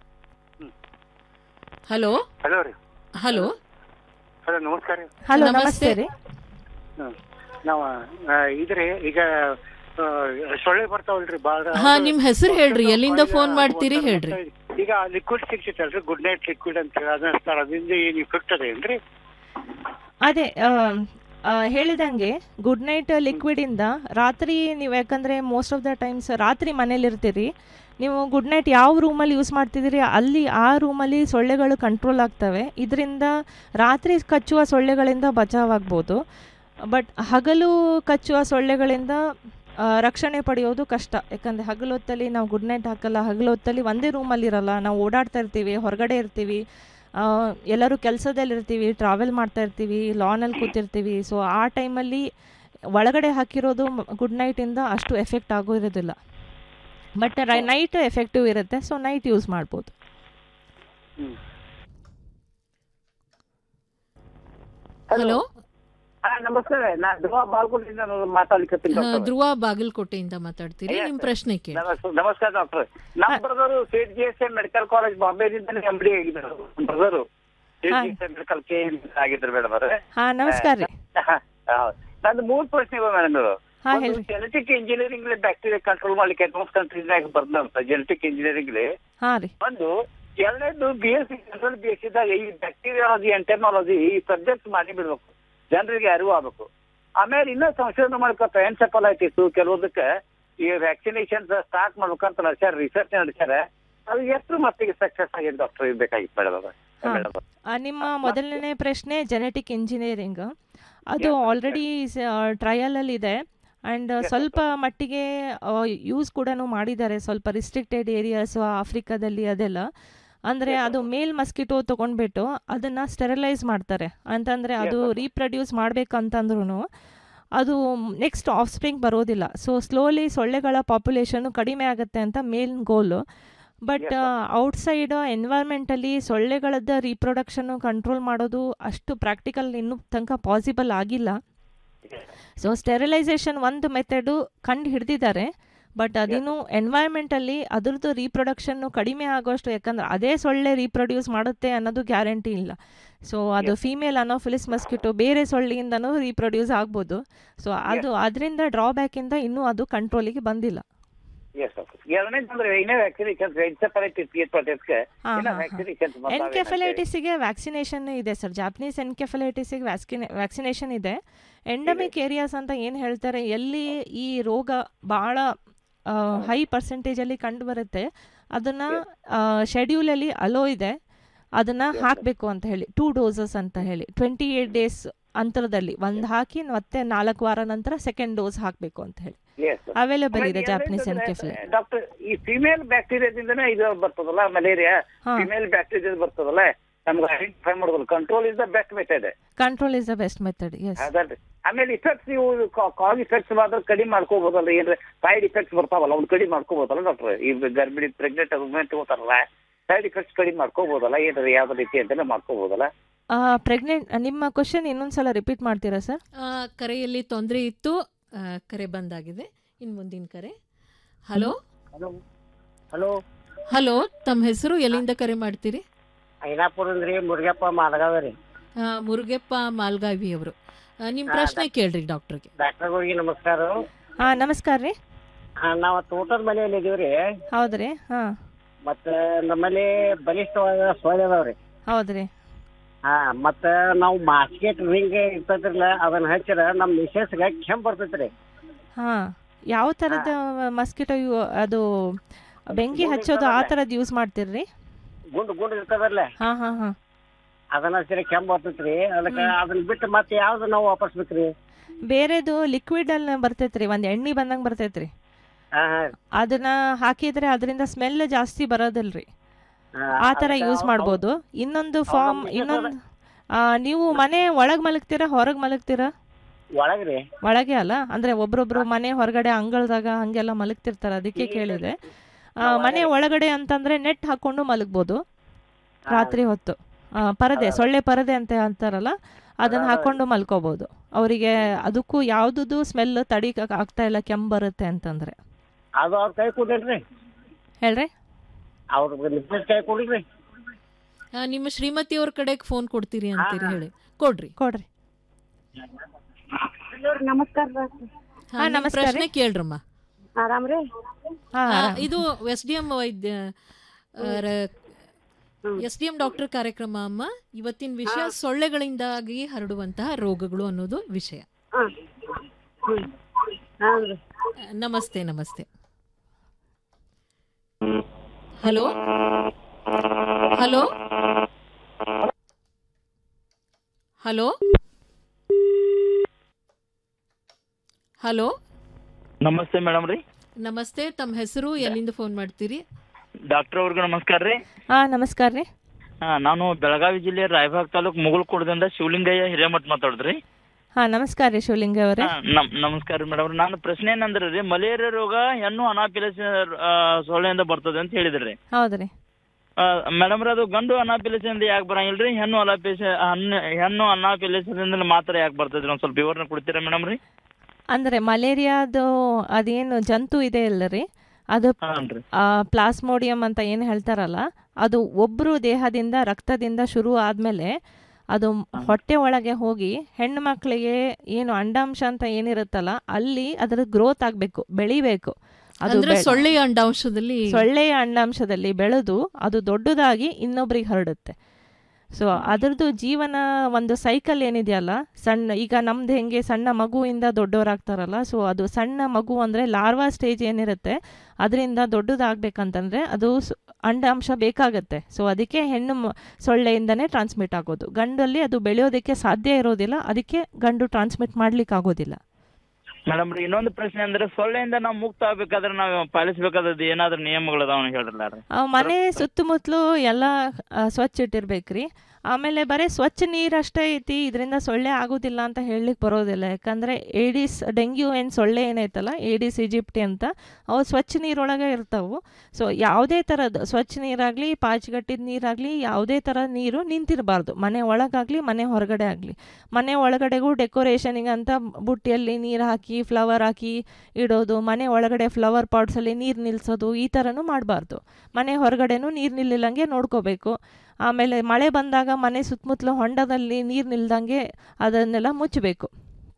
ಹಲೋ ಹಲೋ ರೀ ಹಲೋ ಹಲೋ ನಮಸ್ಕಾರ ರೀ ಹಲೋ ನಮಸ್ತೆ. ನಮಸ್ತೆ ರೀ ಹ್ಮ್. ನಾವು ಆ, ಇದ್ರಿ ಈಗ ಆ, ಸೊಳ್ಳೆ ಬರ್ತಾವಲ್ರಿ ಬಾಳ ಹಾ ನಿಮ್ ಹೆಸರು ಹೇಳ್ರಿ ಎಲ್ಲಿಂದ ಫೋನ್ ಮಾಡ್ತೀರಿ ಹೇಳ್ರಿ ಈಗ ಲಿಕ್ವಿಡ್ ಸಿಗ್ತೈತಲ್ರಿ ಗುಡ್ ನೈಟ್ ಲಿಕ್ವಿಡ್ ಅಂತ ಹೇಳಿ ಅದನ್ನ ಹಚ್ತಾರ. ಅದರಿಂದ ಏನು ಇಫೆಕ್ಟ್ ಅದ ಏನ್ರಿ ಅದೇ ಆ, ಆ, ಹೇಳಿದಂಗೆ ಗುಡ್ ನೈಟ್ ಲಿಕ್ವಿಡಿಂದ ರಾತ್ರಿ ನೀವು ಯಾಕಂದರೆ ಮೋಸ್ಟ್ ಆಫ್ ದ ಟೈಮ್ಸ್ ರಾತ್ರಿ ಮನೇಲಿ ಇರ್ತೀರಿ ನೀವು ಗುಡ್ ನೈಟ್ ಯಾವ ರೂಮಲ್ಲಿ ಯೂಸ್ ಮಾಡ್ತಿದ್ದೀರಿ ಅಲ್ಲಿ ಆ ರೂಮಲ್ಲಿ ಸೊಳ್ಳೆಗಳು ಕಂಟ್ರೋಲ್ ಆಗ್ತವೆ ಇದರಿಂದ ರಾತ್ರಿ ಕಚ್ಚುವ ಸೊಳ್ಳೆಗಳಿಂದ ಬಚಾವಾಗ್ಬೋದು ಬಟ್ ಹಗಲು ಕಚ್ಚುವ ಸೊಳ್ಳೆಗಳಿಂದ ಆ, ರಕ್ಷಣೆ ಪಡೆಯೋದು ಕಷ್ಟ ಯಾಕಂದರೆ ಹಗಲೊತ್ತಲ್ಲಿ ನಾವು ಗುಡ್ ನೈಟ್ ಹಾಕಲ್ಲ ಹಗಲೊತ್ತಲ್ಲಿ ಒಂದೇ ರೂಮಲ್ಲಿ ಇರಲ್ಲ ನಾವು ಓಡಾಡ್ತಾ ಇರ್ತೀವಿ ಹೊರಗಡೆ ಇರ್ತೀವಿ ಆ, ಎಲ್ಲರೂ ಕೆಲಸದಲ್ಲಿ ಇರ್ತೀವಿ ಟ್ರಾವೆಲ್ ಮಾಡ್ತಾ ಇರ್ತೀವಿ ಲಾನಲ್ಲಿ ಕೂತಿರ್ತೀವಿ ಸೊ ಆ ಟೈಮಲ್ಲಿ ಒಳಗಡೆ ಹಾಕಿರೋದು ಗುಡ್ ನೈಟಿಂದ ಅಷ್ಟು ಎಫೆಕ್ಟ್ ಆಗೋದಿರೋದಿಲ್ಲ ಬಟ್ ನೈಟ್ ಎಫೆಕ್ಟಿವ್ ಇರುತ್ತೆ ಸೊ ನೈಟ್ ಯೂಸ್ ಮಾಡ್ಬೋದು ಹಲೋ ನಮಸ್ಕಾರ ನಾ ಧ್ರುವ ಬಾಲ್ಕೋಟಿಂದ ಮಾತಾಡ್ಲಿಕ್ಕೆ ಹಾ, ಧ್ರುವ ಬಾಗಲಕೋಟೆಯಿಂದ ಮಾತಾಡ್ತೀರಿ ನಿಮ್ ಪ್ರಶ್ನೆ ಕೇಳಿ ನಮಸ್ಕಾರ ಡಾಕ್ಟರ್ ನಮ್ಮ brother Seth G S A medical college ಬಾಂಬೆದಿಂದ ಎಂ ಡಿ ಆಗಿದ್ರು brother Seth G S A medical ಕೆ ಆಗಿದ್ರು ಮೇಡಮ್ ಅವ್ರೆ ಹಾ ನಮಸ್ಕಾರ ರೀ ನಂದು ಮೂರ್ ಪ್ರಶ್ನೆಗಳು ಮೇಡಮ್ ಇವರು ಹಾ, ಹೇಳ್ರಿ. ಜೆನೆಟಿಕ್ ಇಂಜಿನಿಯರಿಂಗ್ ಬ್ಯಾಕ್ಟೀರಿಯಾ ಕಂಟ್ರೋಲ್ ಮಾಡ್ಲಿಕ್ಕೆ ಅಡ್ವಾನ್ಸ್ ಕಂಟ್ರೀಸ್ನಾಗ ಬರ್ದಂತ ಜೆನೆಟಿಕ್ ಇಂಜಿನಿಯರಿಂಗ್ ಹಾ ರೀ ಒಂದು ಎರಡನೇದು B S C general B S ಸಿದಾಗ ಈ ಬ್ಯಾಕ್ಟೀರಿಯಾಲಜಿ ಎಂಟೆಮಾಲಜಿ ಈ ಸಬ್ಜೆಕ್ಟ್ ಮಾಡಿ ಬಿಡ್ಬೇಕು ಜನರಿಗೆ ಅರಿವು ಆಗ್ಬೇಕು ಆಮೇಲೆ ಇನ್ನೂ ಸಂಶೋಧನೆ ಮಾಡ್ಕೊತ ಎನ್ಸೆಫಲೈಟಿಸ್ ಕೆಲವೊಂದಕ್ಕೆ ಈ ವ್ಯಾಕ್ಸಿನೇಷನ್ ಸ್ಟಾರ್ಟ್ ಮಾಡ್ಬೇಕಂತ ನಡೆಸ್ಯಾರ ರಿಸರ್ಚ್ ನಡೆಸ್ಯಾರ ಅದು ಎಷ್ಟು ಮಟ್ಟಿಗೆ ಸಕ್ಸಸ್ ಆಗಿದೆ ಡಾಕ್ಟರ್ ಇರ್ಬೇಕಾಗಿತ್ತು ಮೇಡಮ್ ಹಾ. ಮೇಡಮ್ ಆ, ನಿಮ್ಮ ಮೊದಲನೇ ಪ್ರಶ್ನೆ ಜೆನೆಟಿಕ್ ಇಂಜಿನಿಯರಿಂಗ್ ಅದು ಆಲ್ರೆಡಿ ಟ್ರಯಲಲ್ಲಿ ಇದೆ ಆ್ಯಂಡ್ ಸ್ವಲ್ಪ ಮಟ್ಟಿಗೆ ಯೂಸ್ ಕೂಡ ಮಾಡಿದ್ದಾರೆ ಸ್ವಲ್ಪ ರಿಸ್ಟ್ರಿಕ್ಟೆಡ್ ಏರಿಯಾಸ್ ಆಫ್ರಿಕಾದಲ್ಲಿ ಅದೆಲ್ಲ ಅಂದರೆ ಅದು ಮೇಲ್ ಮಸ್ಕಿಟೋ ತೊಗೊಂಡ್ಬಿಟ್ಟು ಅದನ್ನು ಸ್ಟೆರಿಲೈಸ್ ಮಾಡ್ತಾರೆ ಅಂತಂದರೆ ಅದು ರೀಪ್ರೊಡ್ಯೂಸ್ ಮಾಡಬೇಕಂತಂದ್ರೂ ಅದು ನೆಕ್ಸ್ಟ್ ಆಫ್ ಸ್ಪ್ರಿಂಗ್ ಬರೋದಿಲ್ಲ ಸೊ ಸ್ಲೋಲಿ ಸೊಳ್ಳೆಗಳ ಪಾಪ್ಯುಲೇಷನ್ನು ಕಡಿಮೆ ಆಗುತ್ತೆ ಅಂತ ಮೇನ್ ಗೋಲು ಬಟ್ ಔಟ್ಸೈಡ್ ಎನ್ವೈರ್ಮೆಂಟಲ್ಲಿ ಸೊಳ್ಳೆಗಳದ್ದು ರೀಪ್ರೊಡಕ್ಷನ್ನು ಕಂಟ್ರೋಲ್ ಮಾಡೋದು ಅಷ್ಟು ಪ್ರಾಕ್ಟಿಕಲ್ ಇನ್ನೂ ತನಕ ಪಾಸಿಬಲ್ ಆಗಿಲ್ಲ ಸೊ ಸ್ಟೆರಿಲೈಸೇಷನ್ ಒಂದು ಮೆಥಡು ಕಂಡು ಹಿಡ್ದಿದ್ದಾರೆ ಬಟ್ ಅದೇನು ಎನ್ವೈರ್ಮೆಂಟಲ್ಲಿ ಅದ್ರದ್ದು ರೀಪ್ರೊಡಕ್ಷನ್ನು ಕಡಿಮೆ ಆಗೋಷ್ಟು ಯಾಕಂದ್ರೆ ಅದೇ ಸೊಳ್ಳೆ ರೀಪ್ರೊಡ್ಯೂಸ್ ಮಾಡುತ್ತೆ ಅನ್ನೋದು ಗ್ಯಾರಂಟಿ ಇಲ್ಲ ಸೊ ಅದು ಫೀಮೇಲ್ ಅನೋಫಿಲಿಸ್ ಮಸ್ಕಿಟೋ ಬೇರೆ ಸೊಳ್ಳೆಯಿಂದನೂ ರೀಪ್ರೊಡ್ಯೂಸ್ ಆಗ್ಬೋದು ಸೊ ಅದು ಅದರಿಂದ ಡ್ರಾಬ್ಯಾಕಿಂದ ಇನ್ನೂ ಅದು ಕಂಟ್ರೋಲಿಗೆ ಬಂದಿಲ್ಲ ಎಸ್ ಎರಡನೇದು ಅಂದ್ರೆ ಇನ್ನೇ ವ್ಯಾಕ್ಸಿನೇಷನ್ ಎನ್ಸೆಫಲೈಟಿಸ್ ಏರ್ಪಟ್ಟಿಸ್ಗೆ ಹಾ, ಇನ್ನೂ ಹಾ, ಹಾ. ವ್ಯಾಕ್ಸಿನೇಷನ್ ಎನ್ಕೆಫಲೈಟಿಸ್ಗೆ ವ್ಯಾಕ್ಸಿನೇಷನ್ ಇದೆ ಸರ್ ಜಾಪನೀಸ್ ಎನ್ಕೆಫಲೈಟಿಸ್ಗೆ ವ್ಯಾಕ್ಸಿನೇ ವ್ಯಾಕ್ಸಿನೇಷನ್ ಇದೆ ಎಂಡಮಿಕ್ ಏರಿಯಾಸ್ ಅಂತ ಏನು ಹೇಳ್ತಾರೆ ಎಲ್ಲಿ ಈ ರೋಗ ಭಾಳ ಹೈ ಪರ್ಸೆಂಟೇಜಲ್ಲಿ ಕಂಡು ಬರುತ್ತೆ ಅದನ್ನು ಶೆಡ್ಯೂಲಲ್ಲಿ ಅಲೋ ಇದೆ ಅದನ್ನು ಹಾಕಬೇಕು ಅಂತ ಹೇಳಿ ಟೂ ಡೋಸಸ್ ಅಂತ ಹೇಳಿ ಟ್ವೆಂಟಿ ಏಯ್ಟ್ ಡೇಸ್ ಅಂತರದಲ್ಲಿ ಒಂದು ಹಾಕಿ ಮತ್ತೆ ನಾಲ್ಕು ವಾರ ನಂತರ ಸೆಕೆಂಡ್ ಡೋಸ್ ಹಾಕಬೇಕು ಅಂತ ಹೇಳಿ ಅವೈಲೇಬಲ್ ಇದೆ ಜಾಪನೀಸ್ ಎನ್ಕೆಫಲೈಟ್ ಡಾಕ್ಟರ್ ಈ ಫಿಮೇಲ್ ಬ್ಯಾಕ್ಟೀರಿಯಾದಿಂದನೇ ಇದು ಬರ್ತದಲ್ಲ ಮಲೇರಿಯಾ ಫಿಮೇಲ್ ಬ್ಯಾಕ್ಟೀರಿಯಾ ಬರ್ತದಲ್ಲ ನಮ್ಗೆ ಐಡೆಂಟಿಫೈ ಮಾಡೋದಲ್ಲ control is the best method control is the best method yes ಅದಲ್ರಿ ಆಮೇಲೆ ಇಫೆಕ್ಟ್ಸ್ ನೀವು ಕಾಲ್ ಇಫೆಕ್ಟ್ಸ್ ಮಾತ್ರ ಕಡಿಮೆ ಮಾಡ್ಕೋಬಹುದಲ್ಲ ಏನ್ರ ಸೈಡ್ ಇಫೆಕ್ಟ್ಸ್ ಬರ್ತಾವಲ್ಲ ಅವ್ನು ಕಡಿಮೆ ಮಾಡ್ಕೋಬಹುದಲ್ಲ ಡಾಕ್ಟರ್ ಈ ಗರ್ಭಿಣಿ ಪ್ರೆಗ್ನೆಂಟ್ ವುಮೆನ್ ತಗೋತಾರಲ್ಲ ಸೈಡ್ ಇಫೆಕ್ಟ್ಸ್ ಕಡಿಮೆ ಮಾಡ್ಕೋಬಹುದಲ್ಲ ಏನ್ರ ಯಾವ ರೀತಿ ಅಂತಾನೆ ಮಾಡ್ಕೋಬಹುದಲ್ಲ ಪ್ರೆಗ್ನೆಂಟ್ ನಿಮ್ಮ ಕ್ವಶನ್ ಇನ್ನೊಂದ್ಸಲ ರಿಪೀಟ್ ಮಾಡ್ತೀರಾ ಸರ್ ಆ, ಕರೆಯಲ್ಲಿ ತೊಂದರೆ ಇತ್ತು ಆ, ಕರೆ ಬಂದಾಗಿದೆ ಇನ್ನು ಮುಂದಿನ ಕರೆ ಹಲೋ ಹಲೋ ಹಲೋ ತಮ್ಮ ಹೆಸರು ಎಲ್ಲಿಂದ ಕರೆ ಮಾಡ್ತೀರಿ ಐನಾಪುರ ಅಂದ್ರಿ ಮುರುಗಪ್ಪ ಮಾಲಗಾವ ರೀ ಆ, ಮುರುಗಪ್ಪ ಮಾಲ್ಗಾವಿ ಅವರು ನಿಮ್ಮ ಪ್ರಶ್ನೆ ಕೇಳ್ರಿ ಡಾಕ್ಟರ್ಗೆ ಡಾಕ್ಟರ್ಗಳಿಗೆ ನಮಸ್ಕಾರ ಹಾಂ ನಮಸ್ಕಾರ ರೀ ಆ, ನಾವು ತೋಟದ ಮನೆಯಲ್ಲಿ ಇದೀವ್ರಿ ಹೌದ್ರಿ ಹಾಂ ಮತ್ತ ನಮ್ಮಲ್ಲಿ ಬಲಿಷ್ಠವಾದ ಸೊಳ್ಳೆ ಅದಾವ್ರಿ ಹೌದ್ರಿ ಹಾ ಮತ್ತ ನಾವು ಮಾಸ್ಕೆಟ್ ರಿಂಗ್ ಇರ್ತೈತ್ರಲ್ಲ ಅದನ್ನ ಹಚ್ಚಿರ ನಮ್ಮ ಮಿಸೆಸ್ಗೆ ಕೆಂಪ್ ಬರ್ತೈತ್ರಿ ಹಾಂ ಯಾವ ಥರದ ಮಸ್ಕಿಟೋ ಯು ಅದು ಬೆಂಕಿ ಹಚ್ಚೋದು ಆ ಥರದ್ದು ಯೂಸ್ ಮಾಡ್ತೀರಿ ಗುಂಡ್ ಗುಂಡ್ ಇರ್ತದಲ್ಲ ಹಾಂ ಹಾಂ ಹಾಂ ಅದನ್ನ ಹಚ್ಚಿರ ಕೆಂಪ್ ಬರ್ತೈತ್ರಿ ಅದಕ್ಕ ಅದನ್ನ ಬಿಟ್ಟು ಮತ್ತೆ ಯಾವ್ದು ನಾವು ವಾಪಸ್ಬೇಕ್ರಿ ಬೇರೆದು ಲಿಕ್ವಿಡ್ ಅಲ್ಲಿ ಬರ್ತೈತ್ರಿ ಒಂದು ಎಣ್ಣೆ ಬಂದಂಗೆ ಬರ್ತೈತ್ರಿ ಹಾ ಹಾ ಅದನ್ನ ಹಾಕಿದ್ರೆ ಅದರಿಂದ ಸ್ಮೆಲ್ ಜಾಸ್ತಿ ಬರೋದಿಲ್ರಿ ಹಾ, ಆ ಥರ ಅದಕ್ಕ ಯೂಸ್ ಅವ್- ಮಾಡ್ಬೋದು ಇನ್ನೊಂದು ಅವ್ ಫಾರ್ಮ್ ನಮ್ ಇನ್ನೊಂದು ಆ, ನೀವು ಮನೆ ಒಳಗೆ ಮಲಗ್ತೀರಾ ಹೊರಗೆ ಮಲಗ್ತೀರಾ ಒಳಗ್ರಿ ಒಳಗೆ ಅಲ್ಲ ಅಂದ್ರೆ ಒಬ್ರೊಬ್ರು ಮನೆ ಹೊರಗಡೆ ಅಂಗಳದಾಗ ಹಂಗೆಲ್ಲ ಮಲಗ್ತಿರ್ತಾರ ಅದಕ್ಕೆ ಕೇಳಿದೆ ಆ, ಮನೆ ಒಳಗಡೆ ಅಂತಂದ್ರೆ ನೆಟ್ ಹಾಕೊಂಡು ಮಲಗ್ಬೋದು ರಾತ್ರಿ ಹೊತ್ತು ಆ, ಪರದೆ ಸೊಳ್ಳೆ ಪರದೆ ಅಂತ ಅಂತಾರಲ್ಲ ಅದನ್ನ ಹಾಕೊಂಡು ಮಲ್ಕೋಬಹುದು ಅವರಿಗೆ ಅದಕ್ಕೂ ಯಾವ್ದು ಸ್ಮೆಲ್ ತಡಿಕ್ ಆಗ್ತಾ ಇಲ್ಲ ಕೆಮ್ಮು ಬರುತ್ತೆ ಅಂತಂದ್ರೆ ಅದು ಅವ್ರ ಕೈ ಕೊಡ್ಲೇನ್ರಿ ಹೇಳ್ರಿ ಅವ್ರ ಮಿಸ್ಸಸ್ ಕೈ ಕೊಡ್ರಿ ಆ, ನಿಮ್ಮ ಶ್ರೀಮತಿಯವ್ರ ಕಡೆಗೆ ಫೋನ್ ಕೊಡ್ತೀರಿ ಅಂತೀರಿ ಹೇಳಿ ಕೊಡ್ರಿ ಕೊಡ್ರಿ ನಮಸ್ಕಾರ ಹಾ, ನಿಮ್ ಪ್ರಶ್ನೆ ಕೇಳ್ರಮ್ಮ ಆರಾಮ್ರಿ ಆ, ಇದು ಎಸ್ ಡಿ ಎಂ ವೈದ್ಯ ಎಸ್ ಡಿ ಎಂ ಡಾಕ್ಟರ್ ಕಾರ್ಯಕ್ರಮ ಅಮ್ಮ ಇವತ್ತಿನ ವಿಷಯ ಸೊಳ್ಳೆಗಳಿಂದಾಗಿ ಹರಡುವಂತಹ ರೋಗಗಳು ಅನ್ನೋದು ವಿಷಯ ನಮಸ್ತೆ ನಮಸ್ತೆ ಹಲೋ ಹಲೋ ಹಲೋ ಹಲೋ ನಮಸ್ತೆ ಮೇಡಮ್ ರೀ ನಮಸ್ತೆ ತಮ್ಮ ಹೆಸರು ಎಲ್ಲಿಂದ ಫೋನ್ ಮಾಡ್ತೀರಿ ಡಾಕ್ಟರ್ ಅವ್ರಿಗೂ ನಮಸ್ಕಾರ ರೀ ಹಾ ನಮಸ್ಕಾರ ರೀ ಹಾ, ನಾನು ಬೆಳಗಾವಿ ಜಿಲ್ಲೆ ರಾಯಭಾಗ್ ತಾಲೂಕ್ ಮುಗುಳ್ಕೋಟದಿಂದ ಶಿವಲಿಂಗಯ್ಯ ಹಿರೇಮಠ್ ಮಾತಾಡಿದ್ರಿ ಹಾ ನಮಸ್ಕಾರ ರೀ ಶಿವಲಿಂಗ ಅವರೇ ಹಾ, ನಮ್ ನಮಸ್ಕಾರ ರೀ ಮೇಡಮ್ ನನ್ನ ಪ್ರಶ್ನೆ ಏನಂದ್ರೆ ರೀ ಮಲೇರಿಯಾ ರೋಗ ಹೆಣ್ಣು ಅನಾಪಿಲಸ್ ಸೊಳ್ಳೆಯಿಂದ ಬರ್ತದೆ ಅಂತ ಹೇಳಿದ್ರಿ ಹೌದ್ರಿ ಮೇಡಮ್ ಅದು ಗಂಡು ಅನಾಪಿಲಸಿಂದ ಯಾಕೆ ಬರಂಗಿಲ್ರಿ ಹೆಣ್ಣು ಅನಾಪಿಲಸ ಹಣ್ಣು ಹೆಣ್ಣು ಅನಾಪಿಲಸದಿಂದ ಮಾತ್ರ ಯಾಕೆ ಬರ್ತದ್ರಿ ಒಂದ್ ಸ್ವಲ್ಪ ವಿವರಣೆ ಕೊಡ್ತೀರಾ ಮೇಡಮ್ ರೀ ಅಂದ್ರೆ ಮಲೇರಿಯಾದು ಅದೇನು ಜಂತು ಇದೆ ಅಲ್ಲ ರೀ ಅದು ಹಾನ್ರಿ ಪ್ಲಾಸ್ಮೋಡಿಯಂ ಅಂತ ಏನು ಹೇಳ್ತಾರಲ್ಲ ಅದು ಒಬ್ಬರು ದೇಹದಿಂದ ರಕ್ತದಿಂದ ಶುರು ಆದಮೇಲೆ ಅದು ಹೊಟ್ಟೆ ಒಳಗೆ ಹೋಗಿ ಹೆಣ್ಣು ಮಕ್ಕಳಿಗೆ ಏನು ಅಂಡಾಂಶ ಅಂತ ಏನಿರುತ್ತಲ್ಲ ಅಲ್ಲಿ ಅದರ ಗ್ರೋತ್ ಆಗಬೇಕು ಬೆಳಿಬೇಕು ಅದು ಅಂದ್ರೆ ಬೆಳ್- ಸೊಳ್ಳೆಯ ಅಂಡಾಂಶದಲ್ಲಿ ಸೊಳ್ಳೆಯ ಅಂಡಾಂಶದಲ್ಲಿ ಬೆಳೆದು ಅದು ದೊಡ್ಡದಾಗಿ ಇನ್ನೊಬ್ರಿಗೆ ಹರಡುತ್ತೆ ಸೊ ಅದರದ್ದು ಜೀವನ ಒಂದು ಸೈಕಲ್ ಏನಿದೆಯಲ್ಲ ಸಣ್ಣ ಈಗ ನಮ್ದು ಹೆಂಗೆ ಸಣ್ಣ ಮಗುವಿಂದ ದೊಡ್ಡವರಾಗ್ತಾರಲ್ಲ ಸೊ ಅದು ಸಣ್ಣ ಮಗು ಅಂದರೆ ಲಾರ್ವಾ ಸ್ಟೇಜ್ ಏನಿರುತ್ತೆ ಅದರಿಂದ ದೊಡ್ಡದಾಗಬೇಕಂತಂದರೆ ಅದು ಸ್- ಅಂಡಾಂಶ ಬೇಕಾಗತ್ತೆ ಸೊ ಅದಕ್ಕೆ ಹೆಣ್ಣು ಮ- ಸೊಳ್ಳೆಯಿಂದನೇ ಟ್ರಾನ್ಸ್ಮಿಟ್ ಆಗೋದು ಗಂಡಲ್ಲಿ ಅದು ಬೆಳೆಯೋದಕ್ಕೆ ಸಾಧ್ಯ ಇರೋದಿಲ್ಲ ಅದಕ್ಕೆ ಗಂಡು ಟ್ರಾನ್ಸ್ಮಿಟ್ ಮಾಡ್ಲಿಕ್ಕೆ ಆಗೋದಿಲ್ಲ ಮೇಡಮ್ ರೀ ಇನ್ನೊಂದು ಪ್ರಶ್ನೆ ಅಂದ್ರೆ ಸೊಳ್ಳೆಯಿಂದ ನಾವು ಮುಕ್ತ ಆಗ್ಬೇಕಾದ್ರೆ ನಾವು ಪಾಲಿಸಬೇಕಾದದ್ದು ಏನಾದ್ರೂ ನಿಯಮಗಳು ಅದಾವ ಹೇಳ್ರಲ್ಲ ರೀ ಆ, ಮನೆ ಸುತ್ತಮುತ್ತಲು ಎಲ್ಲ ಆ, ಸ್ವಚ್ಛ ಇಟ್ಟಿರ್ಬೇಕ್ರಿ ಆಮೇಲೆ ಬರೀ ಸ್ವಚ್ಛ ನೀರು ಅಷ್ಟೇ ಐತಿ ಇದರಿಂದ ಸೊಳ್ಳೆ ಆಗೋದಿಲ್ಲ ಅಂತ ಹೇಳಲಿಕ್ಕೆ ಬರೋದಿಲ್ಲ ಯಾಕಂದರೆ ಏಡಿಸ್ ಡೆಂಗ್ಯೂ ಏನು ಸೊಳ್ಳೆ ಏನೈತಲ್ಲ ಏಡಿಸ್ ಈಜಿಪ್ಟಿ ಅಂತ ಅವು ಸ್ವಚ್ಛ ನೀರೊಳಗೆ ಇರ್ತಾವೆ ಸೊ ಯಾವುದೇ ಥರದ್ದು ಸ್ವಚ್ಛ ನೀರಾಗಲಿ ಪಾಚಿಗಟ್ಟಿದ ನೀರಾಗಲಿ ಯಾವುದೇ ಥರ ನೀರು ನಿಂತಿರಬಾರ್ದು ಮನೆ ಒಳಗಾಗಲಿ ಮನೆ ಹೊರಗಡೆ ಆಗಲಿ ಮನೆ ಒಳಗಡೆಗೂ ಡೆಕೋರೇಷನಿಗೆ ಅಂತ ಬುಟ್ಟಿಯಲ್ಲಿ ನೀರು ಹಾಕಿ ಫ್ಲವರ್ ಹಾಕಿ ಇಡೋದು ಮನೆ ಒಳಗಡೆ ಫ್ಲವರ್ ಪಾಟ್ಸಲ್ಲಿ ನೀರು ನಿಲ್ಲಿಸೋದು ಈ ಥರನೂ ಮಾಡಬಾರ್ದು ಮನೆ ಹೊರಗಡೆನೂ ನೀರು ನಿಲ್ಲಿಲ್ಲಂಗೆ ನೋಡ್ಕೋಬೇಕು ಆಮೇಲೆ ಮಳೆ ಬಂದಾಗ ಮನೆ ಸುತ್ತಮುತ್ತಲು ಹೊಂಡದಲ್ಲಿ ನೀರು ನಿಲ್ದಂಗೆ ಅದನ್ನೆಲ್ಲ ಮುಚ್ಚಬೇಕು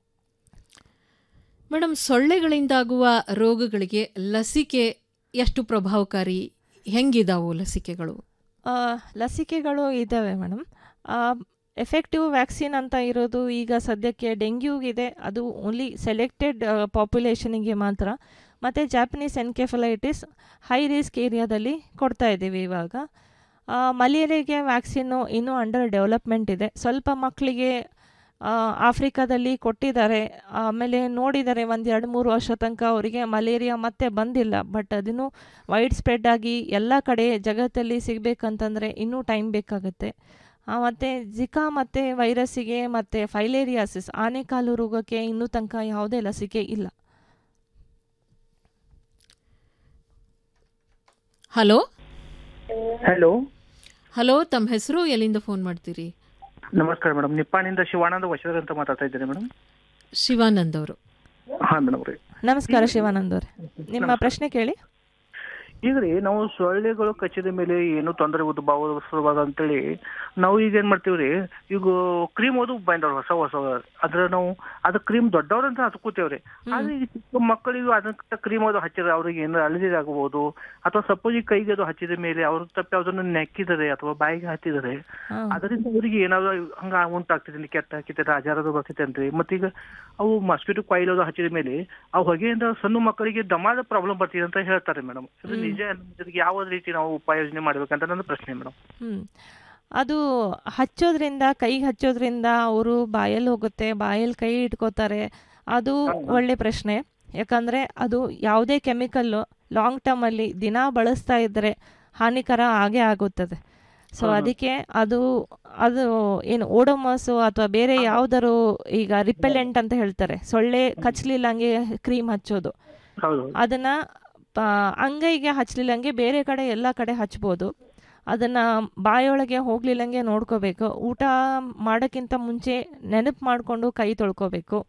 ಮೇಡಮ್ ಸೊಳ್ಳೆಗಳಿಂದಾಗುವ ರೋಗಗಳಿಗೆ ಲಸಿಕೆ ಎಷ್ಟು ಪ್ರಭಾವಕಾರಿ ಹೆಂಗಿದಾವು ಲಸಿಕೆಗಳು ಆ, ಲಸಿಕೆಗಳು ಇದ್ದಾವೆ ಮೇಡಮ್ ಎಫೆಕ್ಟಿವ್ ವ್ಯಾಕ್ಸಿನ್ ಅಂತ ಇರೋದು ಈಗ ಸದ್ಯಕ್ಕೆ ಡೆಂಗ್ಯೂಗಿದೆ ಅದು ಓನ್ಲಿ ಸೆಲೆಕ್ಟೆಡ್ ಪಾಪ್ಯುಲೇಷನಿಗೆ ಮಾತ್ರ ಮತ್ತು ಜಾಪನೀಸ್ ಎನ್ಕೆಫಲೈಟಿಸ್ ಹೈ ರಿಸ್ಕ್ ಏರಿಯಾದಲ್ಲಿ ಕೊಡ್ತಾ ಇದ್ದೀವಿ ಇವಾಗ ಆ, ಮಲೇರಿಯಾಗೆ ವ್ಯಾಕ್ಸಿನ್ನು ಇನ್ನೂ ಅಂಡರ್ ಡೆವಲಪ್ಮೆಂಟ್ ಇದೆ ಸ್ವಲ್ಪ ಮಕ್ಕಳಿಗೆ ಆ, ಆಫ್ರಿಕಾದಲ್ಲಿ ಕೊಟ್ಟಿದ್ದಾರೆ ಆಮೇಲೆ ನೋಡಿದ್ದಾರೆ ಒಂದು ಎರಡು ಮೂರು ವರ್ಷ ತನಕ ಅವರಿಗೆ ಮಲೇರಿಯಾ ಮತ್ತೆ ಬಂದಿಲ್ಲ ಬಟ್ ಅದನ್ನು ವೈಡ್ ಸ್ಪ್ರೆಡ್ ಆಗಿ ಎಲ್ಲ ಕಡೆ ಜಗತ್ತಲ್ಲಿ ಸಿಗಬೇಕಂತಂದರೆ ಇನ್ನೂ ಟೈಮ್ ಬೇಕಾಗುತ್ತೆ ಮತ್ತು ಜಿಕಾ ಮತ್ತು ವೈರಸ್ಸಿಗೆ ಮತ್ತು ಫೈಲೇರಿಯಾಸಿಸ್ ಆನೆಕಾಲು ರೋಗಕ್ಕೆ ಇನ್ನೂ ತನಕ ಯಾವುದೇ ಲಸಿಕೆ ಇಲ್ಲ ಹಲೋ ಹಲೋ ಹಲೋ ತಮ್ಮ ಹೆಸರು ಎಲ್ಲಿಂದ ಫೋನ್ ಮಾಡ್ತೀರಿ ನಮಸ್ಕಾರ ಮೇಡಮ್ ನಿಪ್ಪಾಣಿಂದ ಶಿವಾನಂದ ವಶಧರ್ ಅಂತ ಮಾತಾಡ್ತಾ ಇದ್ದೀನಿ ಮೇಡಮ್ ಶಿವಾನಂದ್ ಅವರು ಹಾಂ ಮೇಡಮ್ ರೀ ನಮಸ್ಕಾರ ಶಿವಾನಂದ್ ಅವರೇ ನಿಮ್ಮ ಪ್ರಶ್ನೆ ಕೇಳಿ ಈಗ ರೀ ನಾವು ಸೊಳ್ಳೆಗಳು ಕಚ್ಚಿದ ಮೇಲೆ ಏನು ತೊಂದರೆ ಉದ್ಭವಿಸಬಾರ್ದು ಅಂತೇಳಿ ನಾವು ಈಗ ಏನ್ ಮಾಡ್ತೀವಿ ರೀ ಈಗ ಕ್ರೀಮ್ ಓದು ಬಂದವ್ರು ಹೊಸ ಹೊಸ ಅದ್ರ ನಾವು ಅದು ಕ್ರೀಮ್ ದೊಡ್ಡವ್ರಂತ ಹಚ್ಕೋತೇವ್ರಿ ಆದ್ರೆ ಈಗ ಚಿಕ್ಕ ಮಕ್ಕಳಿಗೂ ಅದಕ್ಕೆ ಕ್ರೀಮ್ ಅದು ಹಚ್ಚಿದ್ರೆ ಅವ್ರಿಗೆ ಏನು ಅಲರ್ಜಿ ಆಗಬಹುದು ಅಥವಾ ಸಪೋಸ್ ಈಗ ಕೈಗೆ ಅದು ಹಚ್ಚಿದ ಮೇಲೆ ಅವ್ರ ತಪ್ಪಿ ಅದನ್ನು ನೆಕ್ಕಿದರೆ ಅಥವಾ ಬಾಯಿಗೆ ಹತ್ತಿದರೆ ಅದರಿಂದ ಅವರಿಗೆ ಏನಾದ್ರು ಹಂಗ ಉಂಟಾಗ್ತಿದೆ ಕೆಟ್ಟ ಕೆಟ್ಟ ಆಜಾರದು ಬರ್ತೈತೇನ್ರಿ ಮತ್ತೀಗ ಅವು ಮಸ್ಕಿಟೋ ಕಾಯಿಲ್ ಅದು ಹಚ್ಚಿದ ಮೇಲೆ ಆ ಹೊಗೆಯಿಂದ ಸಣ್ಣ ಮಕ್ಕಳಿಗೆ ದಮಾದ ಪ್ರಾಬ್ಲಮ್ ಬರ್ತಿದೆ ಅಂತ ಹೇಳ್ತಾರೆ ಮೇಡಮ್ ಇದು ನಿಜ ಇದಕ್ಕೆ ಯಾವ ರೀತಿ ನಾವು ಉಪಾಯ ಯೋಜನೆ ಮಾಡ್ಬೇಕಂತ ನನ್ನ ಪ್ರಶ್ನೆ ಮೇಡಮ್ ಹ್ಮ್. ಅದು ಹಚ್ಚೋದ್ರಿಂದ ಕೈಗೆ ಹಚ್ಚೋದ್ರಿಂದ ಅವರು ಬಾಯಲ್ಲಿ ಹೋಗುತ್ತೆ ಬಾಯಲ್ಲಿ ಕೈ ಇಟ್ಕೋತಾರೆ ಅದು ಒಳ್ಳೆ ಪ್ರಶ್ನೆ ಯಾಕಂದರೆ ಅದು ಯಾವುದೇ ಕೆಮಿಕಲ್ಲು ಲಾಂಗ್ ಟರ್ಮಲ್ಲಿ ದಿನ ಬಳಸ್ತಾ ಇದ್ದರೆ ಹಾನಿಕರ ಆಗೇ ಆಗುತ್ತದೆ ಸೊ ಅದಕ್ಕೆ ಅದು ಅದು ಏನು ಓಡೋಮಸು ಅಥವಾ ಬೇರೆ ಯಾವ್ದಾರು ಈಗ ರಿಪೆಲೆಂಟ್ ಅಂತ ಹೇಳ್ತಾರೆ ಸೊಳ್ಳೆ ಕಚ್ಚಲಿಲ್ಲಂಗೆ ಕ್ರೀಮ್ ಹಚ್ಚೋದು ಹೌದು ಅದನ್ನ ಪ- ಅಂಗೈಗೆ ಹಚ್ಚಲಿಲ್ಲಂಗೆ ಬೇರೆ ಕಡೆ ಎಲ್ಲ ಕಡೆ ಹಚ್ಬೋದು ಅದನ್ನ ಬಾಯೊಳಗೆ ಹೋಗ್ಲಿಲ್ಲಂಗೆ ನೋಡ್ಕೋಬೇಕು ಊಟ ಮಾಡೋಕ್ಕಿಂತ ಮುಂಚೆ ನೆನಪು ಮಾಡಿಕೊಂಡು ಕೈ ತೊಳ್ಕೊಬೇಕು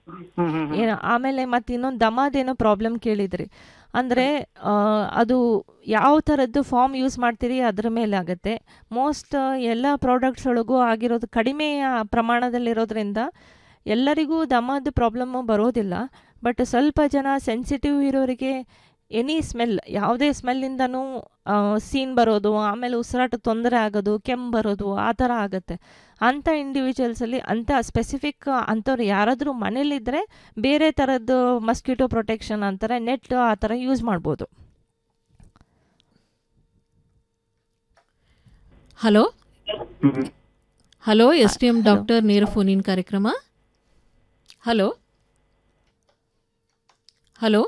ಏನು ಆಮೇಲೆ ಮತ್ತೆ ಇನ್ನೊಂದು ದಮಾದೇನೋ ಪ್ರಾಬ್ಲಮ್ ಕೇಳಿದ್ರಿ ಅಂದರೆ ಅದು ಯಾವ ಥರದ್ದು ಫಾರ್ಮ್ ಯೂಸ್ ಮಾಡ್ತೀರಿ ಅದ್ರ ಮೇಲೆ ಆಗುತ್ತೆ ಮೋಸ್ಟ್ ಎಲ್ಲ ಪ್ರಾಡಕ್ಟ್ಸ್ ಒಳಗೂ ಆಗಿರೋದು ಕಡಿಮೆ ಪ್ರಮಾಣದಲ್ಲಿರೋದ್ರಿಂದ ಎಲ್ಲರಿಗೂ ದಮದ ಪ್ರಾಬ್ಲಮ್ಮು ಬರೋದಿಲ್ಲ ಬಟ್ ಸ್ವಲ್ಪ ಜನ ಸೆನ್ಸಿಟಿವ್ ಇರೋರಿಗೆ ಎನಿ ಸ್ಮೆಲ್ ಯಾವುದೇ ಸ್ಮೆಲ್ಲಿಂದನೂ ಸೀನ್ ಬರೋದು ಆಮೇಲೆ ಉಸಿರಾಟ ತೊಂದರೆ ಆಗೋದು ಕೆಮ್ಮು ಬರೋದು ಆ ಥರ ಆಗುತ್ತೆ ಅಂಥ ಇಂಡಿವಿಜುವಲ್ಸಲ್ಲಿ ಅಂಥ ಸ್ಪೆಸಿಫಿಕ್ ಅಂಥವ್ರು ಯಾರಾದರೂ ಮನೇಲಿದ್ದರೆ ಬೇರೆ ಥರದ್ದು ಮಸ್ಕಿಟೋ ಪ್ರೊಟೆಕ್ಷನ್ ಅಂತಾರೆ ನೆಟ್ ಆ ಥರ ಯೂಸ್ ಮಾಡ್ಬೋದು hello hello S T M doctor ನೇರ ಫೋನ್ ಇನ್ ಕಾರ್ಯಕ್ರಮ ಹಲೋ ಹಲೋ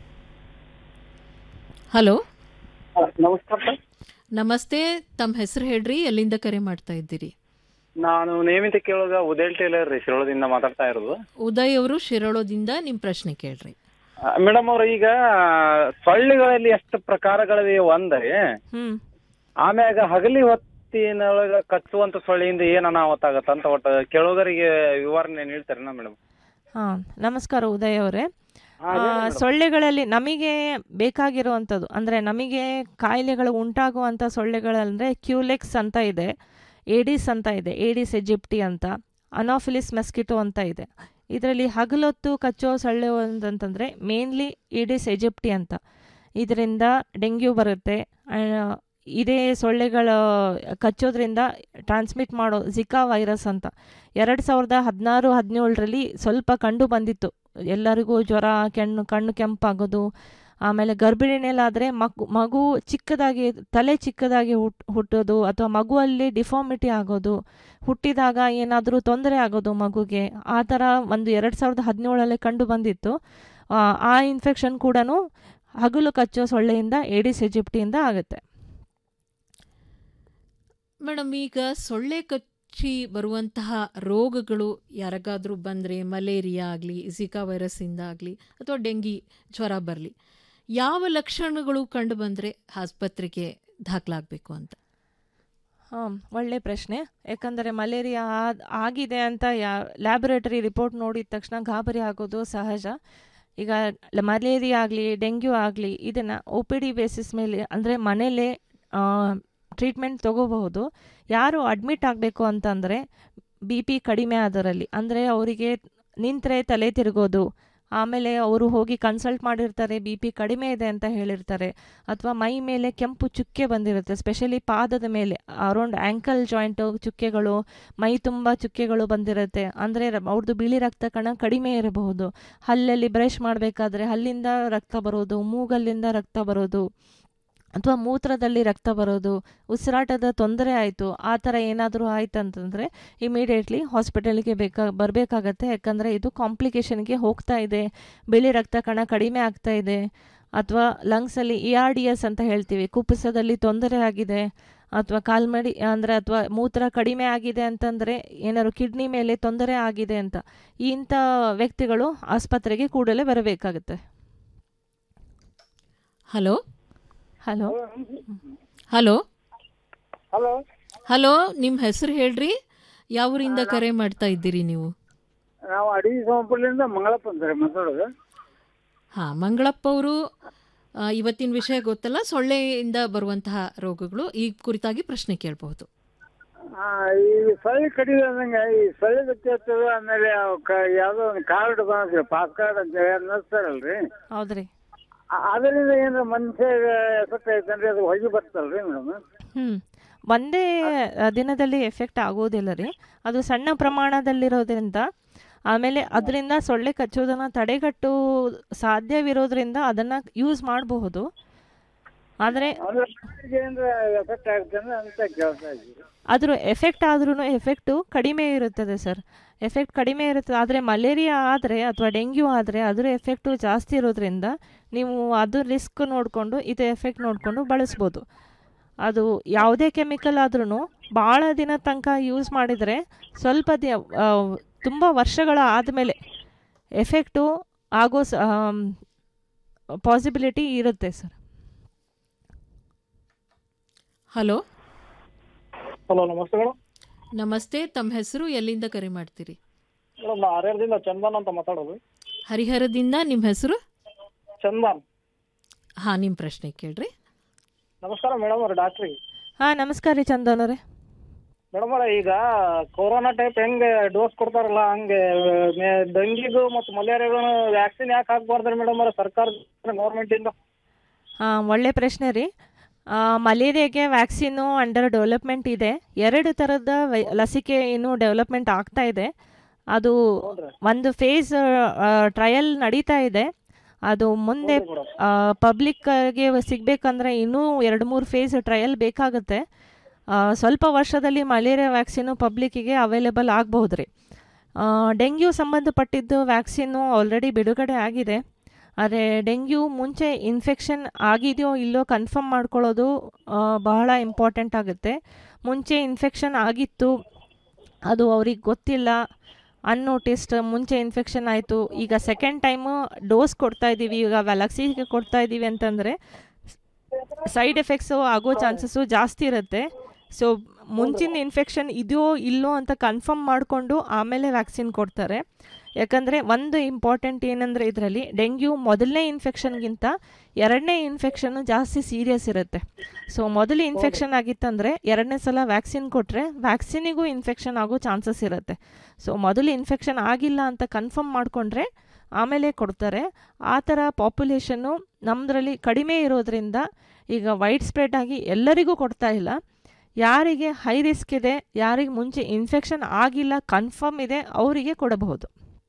ಹಲೋ ನಮಸ್ಕಾರ ಸರ್ ನಮಸ್ತೆ ತಮ್ಮ ಹೆಸರು ಹೇಳ್ರಿ ಎಲ್ಲಿಂದ ಕರೆ ಮಾಡ್ತಾ ಇದ್ದೀರಿ ನಾನು ನೇಮಿತ ಕೇಳೋದ ಉದಯ್ ಟೇಲರ್ ರೀ ಶಿರೋಳದಿಂದ ಮಾತಾಡ್ತಾ ಇರೋದು ಉದಯ್ ಅವರು ಶಿರೋಳದಿಂದ ನಿಮ್ಮ ಪ್ರಶ್ನೆ ಕೇಳ್ರಿ ಮೇಡಮ್ ಅವ್ರ ಈಗ ಸೊಳ್ಳೆಗಳಲ್ಲಿ ಎಷ್ಟು ಪ್ರಕಾರಗಳಿವೆ ಒಂದರೆ ಹ್ಮ್ ಆಮ್ಯಾಗ ಹಗಲಿ ಹೊತ್ತಿನೊಳಗ ಕಚ್ಚುವಂತ ಸೊಳ್ಳೆಯಿಂದ ಏನ್ ಅನಾಹುತ ಆಗತ್ತ ಅಂತ ಒಟ್ಟು ಕೇಳೋದರಿಗೆ ವಿವರಣೆ ನೀಡ್ತಾರೇನ ಮೇಡಮ್ ಹಾಂ ನಮಸ್ಕಾರ ಉದಯ್ ಅವರೇ ಸೊಳ್ಳೆಗಳಲ್ಲಿ ನಮಗೆ ಬೇಕಾಗಿರುವಂಥದ್ದು ಅಂದರೆ ನಮಗೆ ಕಾಯಿಲೆಗಳು ಉಂಟಾಗುವಂಥ ಸೊಳ್ಳೆಗಳಂದರೆ ಕ್ಯೂಲೆಕ್ಸ್ ಅಂತ ಇದೆ ಏಡಿಸ್ ಅಂತ ಇದೆ ಏಡಿಸ್ ಎಜಿಪ್ಟಿ ಅಂತ ಅನಾಫಿಲಿಸ್ ಮೆಸ್ಕಿಟೋ ಅಂತ ಇದೆ ಇದರಲ್ಲಿ ಹಗಲೊತ್ತು ಕಚ್ಚೋ ಸೊಳ್ಳೆ ಅಂತಂತಂದರೆ ಮೇನ್ಲಿ ಏಡಿಸ್ ಎಜಿಪ್ಟಿ ಅಂತ ಇದರಿಂದ ಡೆಂಗ್ಯೂ ಬರುತ್ತೆ ಆ, ಇದೇ ಸೊಳ್ಳೆಗಳ ಕಚ್ಚೋದ್ರಿಂದ ಟ್ರಾನ್ಸ್ಮಿಟ್ ಮಾಡೋ ಜಿಕಾ ವೈರಸ್ ಅಂತ ಎರಡು ಸಾವಿರದ ಹದಿನಾರು ಹದಿನೇಳರಲ್ಲಿ ಸ್ವಲ್ಪ ಕಂಡು ಬಂದಿತ್ತು ಎಲ್ಲರಿಗೂ ಜ್ವರ ಕೆಣ್ಣು ಕಣ್ಣು ಕೆಂಪಾಗೋದು ಆಮೇಲೆ ಗರ್ಭಿಣಿಯಲ್ಲಾದರೆ ಮಗು ಮಗು ಚಿಕ್ಕದಾಗಿ ತಲೆ ಚಿಕ್ಕದಾಗಿ ಹುಟ್ ಹುಟ್ಟೋದು ಅಥವಾ ಮಗುವಲ್ಲಿ ಡಿಫಾರ್ಮಿಟಿ ಆಗೋದು ಹುಟ್ಟಿದಾಗ ಏನಾದರೂ ತೊಂದರೆ ಆಗೋದು ಮಗುಗೆ ಆ ಥರ ಒಂದು ಎರಡು ಸಾವಿರದ ಹದಿನೇಳರಲ್ಲಿ ಕಂಡು ಬಂದಿತ್ತು ಆ, ಆ ಇನ್ಫೆಕ್ಷನ್ ಕೂಡ ಹಗಲು ಕಚ್ಚೋ ಸೊಳ್ಳೆಯಿಂದ ಏಡಿಸ್ ಎಜಿಪ್ಟಿಯಿಂದ ಆಗುತ್ತೆ ಮೇಡಮ್ ಈಗ ಸೊಳ್ಳೆ ಕಚ್ ಹೆಚ್ಚಿ ಬರುವಂತಹ ರೋಗಗಳು ಯಾರಿಗಾದ್ರೂ ಬಂದರೆ ಮಲೇರಿಯಾ ಆಗಲಿ ಝಿಕಾ ವೈರಸ್ಸಿಂದ ಆಗಲಿ ಅಥವಾ ಡೆಂಗಿ ಜ್ವರ ಬರಲಿ ಯಾವ ಲಕ್ಷಣಗಳು ಕಂಡು ಬಂದರೆ ಆಸ್ಪತ್ರೆಗೆ ದಾಖಲಾಗಬೇಕು ಅಂತ ಹಾಂ ಒಳ್ಳೆ ಪ್ರಶ್ನೆ ಯಾಕಂದರೆ ಮಲೇರಿಯಾ ಆದ್- ಆಗಿದೆ ಅಂತ ಯಾ ಲ್ಯಾಬೊರೇಟರಿ ರಿಪೋರ್ಟ್ ನೋಡಿದ ತಕ್ಷಣ ಗಾಬರಿ ಆಗೋದು ಸಹಜ ಈಗ ಲ- ಮಲೇರಿಯಾ ಆಗಲಿ ಡೆಂಗ್ಯೂ ಆಗಲಿ ಇದನ್ನು ಒ ಪಿ ಡಿ ಬೇಸಿಸ್ ಮೇಲೆ ಅಂದರೆ ಮನೇಲೇ ಟ್ರೀಟ್ಮೆಂಟ್ ತಗೋಬಹುದು ಯಾರು ಅಡ್ಮಿಟ್ ಆಗಬೇಕು ಅಂತಂದರೆ ಬಿ ಪಿ ಕಡಿಮೆ ಆದರಲ್ಲಿ ಅಂದರೆ ಅವರಿಗೆ ನಿಂತರೆ ತಲೆ ತಿರುಗೋದು ಆಮೇಲೆ ಅವರು ಹೋಗಿ ಕನ್ಸಲ್ಟ್ ಮಾಡಿರ್ತಾರೆ ಬಿ ಪಿ ಕಡಿಮೆ ಇದೆ ಅಂತ ಹೇಳಿರ್ತಾರೆ ಅಥವಾ ಮೈ ಮೇಲೆ ಕೆಂಪು ಚುಕ್ಕೆ ಬಂದಿರುತ್ತೆ ಸ್ಪೆಷಲಿ ಪಾದದ ಮೇಲೆ ಅರೌಂಡ್ ಆ್ಯಂಕಲ್ ಜಾಯಿಂಟು ಚುಕ್ಕೆಗಳು ಮೈ ತುಂಬ ಚುಕ್ಕೆಗಳು ಬಂದಿರುತ್ತೆ ಅಂದರೆ ಅವ್ರದ್ದು ಬಿಳಿ ರಕ್ತ ಕಣ ಕಡಿಮೆ ಇರಬಹುದು ಹಲ್ಲಲ್ಲಿ ಬ್ರಷ್ ಮಾಡಬೇಕಾದ್ರೆ ಹಲ್ಲಿಂದ ರಕ್ತ ಬರೋದು ಮೂಗಲ್ಲಿಂದ ರಕ್ತ ಬರೋದು ಅಥವಾ ಮೂತ್ರದಲ್ಲಿ ರಕ್ತ ಬರೋದು ಉಸಿರಾಟದ ತೊಂದರೆ ಆಯಿತು ಆ ಥರ ಏನಾದರೂ ಆಯ್ತು ಅಂತಂದರೆ ಇಮಿಡಿಯೇಟ್ಲಿ ಹಾಸ್ಪಿಟಲ್ಗೆ ಬೇಕಾ ಬರಬೇಕಾಗತ್ತೆ ಯಾಕಂದರೆ ಇದು ಕಾಂಪ್ಲಿಕೇಶನ್ಗೆ ಹೋಗ್ತಾ ಇದೆ ಬಿಳಿ ರಕ್ತ ಕಣ ಕಡಿಮೆ ಆಗ್ತಾ ಇದೆ ಅಥವಾ ಲಂಗ್ಸಲ್ಲಿ ಇ ಆರ್ ಡಿ ಎಸ್ ಅಂತ ಹೇಳ್ತೀವಿ ಕುಪ್ಪಸದಲ್ಲಿ ತೊಂದರೆ ಆಗಿದೆ ಅಥವಾ ಕಾಲ್ಮಡಿ ಅಂದರೆ ಅಥವಾ ಮೂತ್ರ ಕಡಿಮೆ ಆಗಿದೆ ಅಂತಂದರೆ ಏನಾದ್ರು ಕಿಡ್ನಿ ಮೇಲೆ ತೊಂದರೆ ಆಗಿದೆ ಅಂತ ಇಂಥ ವ್ಯಕ್ತಿಗಳು ಆಸ್ಪತ್ರೆಗೆ ಕೂಡಲೇ ಬರಬೇಕಾಗುತ್ತೆ hello hello hello hello hello ನಿಮ್ಮ ಹೆಸರು ಹೇಳ್ರಿ ಯಾವೂರಿಂದ ಕರೆ ಮಾಡ್ತಾ ಇದ್ದೀರಿ ನೀವು ನಾವು ಅಡವಿ ಸೋಮಪುರದಿಂದ ಮಂಗಳಪ್ಪ ಅಂತಾರೆ ಮಾತಾಡೋದು ಹಾಂ ಮಂಗಳಪ್ಪ ಅವರು ಇವತ್ತಿನ ವಿಷಯ ಗೊತ್ತಲ್ಲ ಸೊಳ್ಳೆಯಿಂದ ಬರುವಂತಹ ರೋಗಗಳು ಈ ಕುರಿತಾಗಿ ಪ್ರಶ್ನೆ ಕೇಳಬಹುದು ಆ, ಈ ಸೊಳ್ಳೆ ಕಡಿಮೆ ಅಂದಂಗೆ ಈ ಸೊಳ್ಳೆ ಗತಿ ಆಗ್ತದೆ ಆಮೇಲೆ ಅವ್ ಕ- ಯಾವ್ದೋ ಒಂದು ಕಾರ್ಡ್ ಬಂದ್ರೆ ಪಾಸ್ ಕಾರ್ಡ್ ಅಂತ ಹೇಳಿ ಅನ್ನಿಸ್ತಾರಲ್ರಿ ಹೌದ್ರಿ ಆ- ಅದರಿಂದ ಏನಾರ ಮನುಷ್ಯ ಎಫೆಕ್ಟ್ ಐತನ್ರಿ ಅದು ಹೊಗೆ ಬರ್ತಲ್ರಿ ಮೇಡಮ್ ಹ್ಞೂ ಒಂದೇ ಆ, ದಿನದಲ್ಲಿ ಎಫೆಕ್ಟ್ ಆಗೋದಿಲ್ಲ ರೀ ಅದು ಸಣ್ಣ ಪ್ರಮಾಣದಲ್ಲಿರೋದ್ರಿಂದ ಆಮೇಲೆ ಅದರಿಂದ ಸೊಳ್ಳೆ ಕಚ್ಚೋದನ್ನು ತಡೆಗಟ್ಟು ಸಾಧ್ಯವಿರೋದ್ರಿಂದ ಅದನ್ನು ಯೂಸ್ ಮಾಡಬಹುದು ಆದರೆ ಏನಾರ ಎಫೆಕ್ಟ್ ಆಗುತ್ತೆ ಅಂತ ಕೇಳ್ತಾ ಇದ್ದೀವಿ ಅದ್ರ ಎಫೆಕ್ಟ್ ಆದ್ರೂ ಎಫೆಕ್ಟು ಕಡಿಮೆ ಇರುತ್ತದೆ ಸರ್ ಎಫೆಕ್ಟ್ ಕಡಿಮೆ ಇರುತ್ತದೆ ಆದರೆ ಮಲೇರಿಯಾ ಆದರೆ ಅಥವಾ ಡೆಂಗ್ಯೂ ಆದರೆ ಅದರ ಎಫೆಕ್ಟು ಜಾಸ್ತಿ ಇರೋದ್ರಿಂದ ನೀವು ಅದು ರಿಸ್ಕ್ ನೋಡಿಕೊಂಡು ಇದು ಎಫೆಕ್ಟ್ ನೋಡಿಕೊಂಡು ಬಳಸ್ಬೋದು ಅದು ಯಾವುದೇ ಕೆಮಿಕಲ್ ಆದ್ರೂ ಭಾಳ ದಿನ ತನಕ ಯೂಸ್ ಮಾಡಿದರೆ ಸ್ವಲ್ಪ ದಿ ತುಂಬ ವರ್ಷಗಳ ಆದಮೇಲೆ ಎಫೆಕ್ಟು ಆಗೋ ಪಾಸಿಬಿಲಿಟಿ ಇರುತ್ತೆ ಸರ್ ಹಲೋ ಹಲೋ ನಮಸ್ತೆ ಮೇಡಮ್ ನಮಸ್ತೆ ತಮ್ಮ ಹೆಸರು ಎಲ್ಲಿಂದ ಕರೆ ಮಾಡ್ತೀರಿ ಮೇಡಮ್ ನಾ ಹರಿಹರದಿಂದ ಚಂದನ್ ಅಂತ ಮಾತಾಡೋದು ಹರಿಹರದಿಂದ ನಿಮ್ಮ ಹೆಸರು ಚಂದನ್ ಹಾಂ ನಿಮ್ಮ ಪ್ರಶ್ನೆ ಕೇಳ್ರಿ ನಮಸ್ಕಾರ ಮೇಡಮ್ ಅವ್ರ ಡಾಕ್ಟ್ರಿಗೆ ಹಾಂ ನಮಸ್ಕಾರ ರೀ ಚಂದನ್ ಅವರೇ ಮೇಡಮ್ ಅವ್ರೆ ಈಗ ಕೊರೋನಾ ಟೈಪ್ ಹೆಂಗೆ ಡೋಸ್ ಕೊಡ್ತಾರಲ್ಲ ಹಂಗೆ ಮೆ- ಡೆಂಗಿಗೂ ಮತ್ತು ಮಲೇರಿಯಾಗೂ ವ್ಯಾಕ್ಸಿನ್ ಯಾಕೆ ಹಾಕ್ಬಾರ್ದ್ರಿ ಮೇಡಮ್ ಅವ್ರೆ ಸರ್ಕಾರ ಗೌರ್ಮೆಂಟಿಂದ ಹಾಂ ಒಳ್ಳೆ ಪ್ರಶ್ನೆ ರೀ ಆ, ಮಲೇರಿಯಾಗೆ ವ್ಯಾಕ್ಸಿನು ಅಂಡರ್ ಡೆವಲಪ್ಮೆಂಟ್ ಇದೆ ಎರಡು ಥರದ ವೈ- ಲಸಿಕೆ ಇನ್ನೂ ಡೆವಲಪ್ಮೆಂಟ್ ಆಗ್ತಾ ಇದೆ ಅದು ಒಂದು ಫೇಸ್ ಟ್ರಯಲ್ ನಡೀತಾ ಇದೆ ಅದು ಮುಂದೆ ಪಬ್ಲಿಕ್ಗೆ ಸಿಗಬೇಕಂದ್ರೆ ಇನ್ನೂ ಎರಡು ಮೂರು ಫೇಸ್ ಟ್ರಯಲ್ ಬೇಕಾಗುತ್ತೆ ಆ, ಸ್ವಲ್ಪ ವರ್ಷದಲ್ಲಿ ಮಲೇರಿಯಾ ವ್ಯಾಕ್ಸಿನು ಪಬ್ಲಿಕ್ಕಿಗೆ ಅವೈಲೇಬಲ್ ಆಗಬಹುದು ರೀ ಡೆಂಗ್ಯೂ ಸಂಬಂಧಪಟ್ಟಿದ್ದು ವ್ಯಾಕ್ಸಿನ್ನು ಆಲ್ರೆಡಿ ಬಿಡುಗಡೆ ಆಗಿದೆ ಆದರೆ ಡೆಂಗ್ಯೂ ಮುಂಚೆ ಇನ್ಫೆಕ್ಷನ್ ಆಗಿದೆಯೋ ಇಲ್ಲೋ ಕನ್ಫರ್ಮ್ ಮಾಡ್ಕೊಳ್ಳೋದು ಆ, ಬಹಳ ಇಂಪಾರ್ಟೆಂಟ್ ಆಗುತ್ತೆ ಮುಂಚೆ ಇನ್ಫೆಕ್ಷನ್ ಆಗಿತ್ತು ಅದು ಅವ್ರಿಗೆ ಗೊತ್ತಿಲ್ಲ ಅನ್ನೋಟಿಸ್ಡ್ ಮುಂಚೆ ಇನ್ಫೆಕ್ಷನ್ ಆಯಿತು ಈಗ ಸೆಕೆಂಡ್ ಟೈಮು ಡೋಸ್ ಕೊಡ್ತಾ ಇದ್ದೀವಿ ಈಗ ವ್ಯಾಲಕ್ಸಿಗೆ ಕೊಡ್ತಾ ಇದ್ದೀವಿ ಅಂತಂದರೆ ಸೈಡ್ ಎಫೆಕ್ಟ್ಸು ಆಗೋ ಚಾನ್ಸಸ್ಸು ಜಾಸ್ತಿ ಇರುತ್ತೆ ಸೊ ಮುಂಚಿನ ಇನ್ಫೆಕ್ಷನ್ ಇದೆಯೋ ಇಲ್ಲೋ ಅಂತ ಕನ್ಫರ್ಮ್ ಮಾಡಿಕೊಂಡು ಆಮೇಲೆ ವ್ಯಾಕ್ಸಿನ್ ಕೊಡ್ತಾರೆ ಯಾಕಂದರೆ ಒಂದು ಇಂಪಾರ್ಟೆಂಟ್ ಏನಂದರೆ ಇದರಲ್ಲಿ ಡೆಂಗ್ಯೂ ಮೊದಲನೇ ಇನ್ಫೆಕ್ಷನ್ಗಿಂತ ಎರಡನೇ ಇನ್ಫೆಕ್ಷನ್ನು ಜಾಸ್ತಿ ಸೀರಿಯಸ್ ಇರುತ್ತೆ ಸೊ ಮೊದಲು ಇನ್ಫೆಕ್ಷನ್ ಆಗಿತ್ತಂದರೆ ಎರಡನೇ ಸಲ ವ್ಯಾಕ್ಸಿನ್ ಕೊಟ್ಟರೆ ವ್ಯಾಕ್ಸಿನಿಗೂ ಇನ್ಫೆಕ್ಷನ್ ಆಗೋ ಚಾನ್ಸಸ್ ಇರುತ್ತೆ ಸೊ ಮೊದಲು ಇನ್ಫೆಕ್ಷನ್ ಆಗಿಲ್ಲ ಅಂತ ಕನ್ಫರ್ಮ್ ಮಾಡಿಕೊಂಡ್ರೆ ಆಮೇಲೆ ಕೊಡ್ತಾರೆ ಆ ಥರ ಪಾಪ್ಯುಲೇಷನ್ನು ನಮ್ಮದ್ರಲ್ಲಿ ಕಡಿಮೆ ಇರೋದ್ರಿಂದ ಈಗ ವೈಡ್ ಸ್ಪ್ರೆಡ್ ಆಗಿ ಎಲ್ಲರಿಗೂ ಕೊಡ್ತಾ ಇಲ್ಲ ಯಾರಿಗೆ ಹೈ ರಿಸ್ಕ್ ಇದೆ ಯಾರಿಗೆ ಮುಂಚೆ ಇನ್ಫೆಕ್ಷನ್ ಆಗಿಲ್ಲ ಕನ್ಫರ್ಮ್ ಇದೆ ಅವರಿಗೆ ಕೊಡಬಹುದು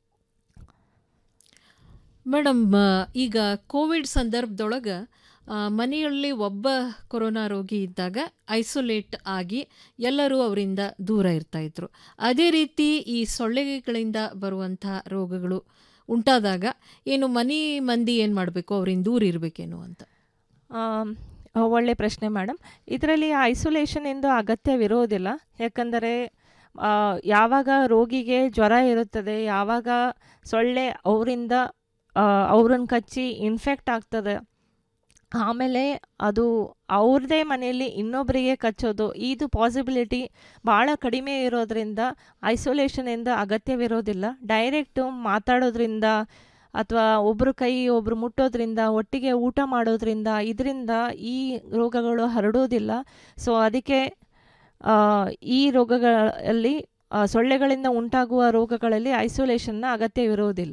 ಮೇಡಮ್ ಈಗ ಕೋವಿಡ್ ಸಂದರ್ಭದೊಳಗೆ ಮನೆಯಲ್ಲಿ ಒಬ್ಬ ಕೊರೋನಾ ರೋಗಿ ಇದ್ದಾಗ ಐಸೋಲೇಟ್ ಆಗಿ ಎಲ್ಲರೂ ಅವರಿಂದ ದೂರ ಇರ್ತಾ ಇದ್ರು ಅದೇ ರೀತಿ ಈ ಸೊಳ್ಳೆಗಳಿಂದ ಬರುವಂಥ ರೋಗಗಳು ಉಂಟಾದಾಗ ಏನು ಮನೆ ಮಂದಿ ಏನು ಮಾಡಬೇಕು ಅವರಿಂದ ದೂರ ಇರಬೇಕೇನು ಅಂತ ಆಮ್, ಒಳ್ಳೆ ಪ್ರಶ್ನೆ ಮೇಡಮ್ ಇದರಲ್ಲಿ ಐಸೋಲೇಷನ್ ಎಂದು ಅಗತ್ಯವಿರೋದಿಲ್ಲ ಯಾಕಂದರೆ ಆ, ಯಾವಾಗ ರೋಗಿಗೆ ಜ್ವರ ಇರುತ್ತದೆ ಯಾವಾಗ ಸೊಳ್ಳೆ ಅವರಿಂದ ಅವ್ರನ್ನ ಕಚ್ಚಿ ಇನ್ಫೆಕ್ಟ್ ಆಗ್ತದೆ ಆಮೇಲೆ ಅದು ಅವ್ರದ್ದೇ ಮನೆಯಲ್ಲಿ ಇನ್ನೊಬ್ಬರಿಗೆ ಕಚ್ಚೋದು ಇದು ಪಾಸಿಬಿಲಿಟಿ ಭಾಳ ಕಡಿಮೆ ಇರೋದ್ರಿಂದ ಐಸೋಲೇಷನಿಂದ ಅಗತ್ಯವಿರೋದಿಲ್ಲ ಡೈರೆಕ್ಟು ಮಾತಾಡೋದ್ರಿಂದ ಅಥವಾ ಒಬ್ಬರು ಕೈ ಒಬ್ಬರು ಮುಟ್ಟೋದ್ರಿಂದ ಒಟ್ಟಿಗೆ ಊಟ ಮಾಡೋದ್ರಿಂದ ಇದರಿಂದ ಈ ರೋಗಗಳು ಹರಡೋದಿಲ್ಲ ಸೊ ಅದಕ್ಕೆ ಆ, ಈ ರೋಗಗಳಲ್ಲಿ ಆ, ಸೊಳ್ಳೆಗಳಿಂದ ಉಂಟಾಗುವ ರೋಗಗಳಲ್ಲಿ ಐಸೋಲೇಷನ್ನ ಅಗತ್ಯವಿರುವುದಿಲ್ಲ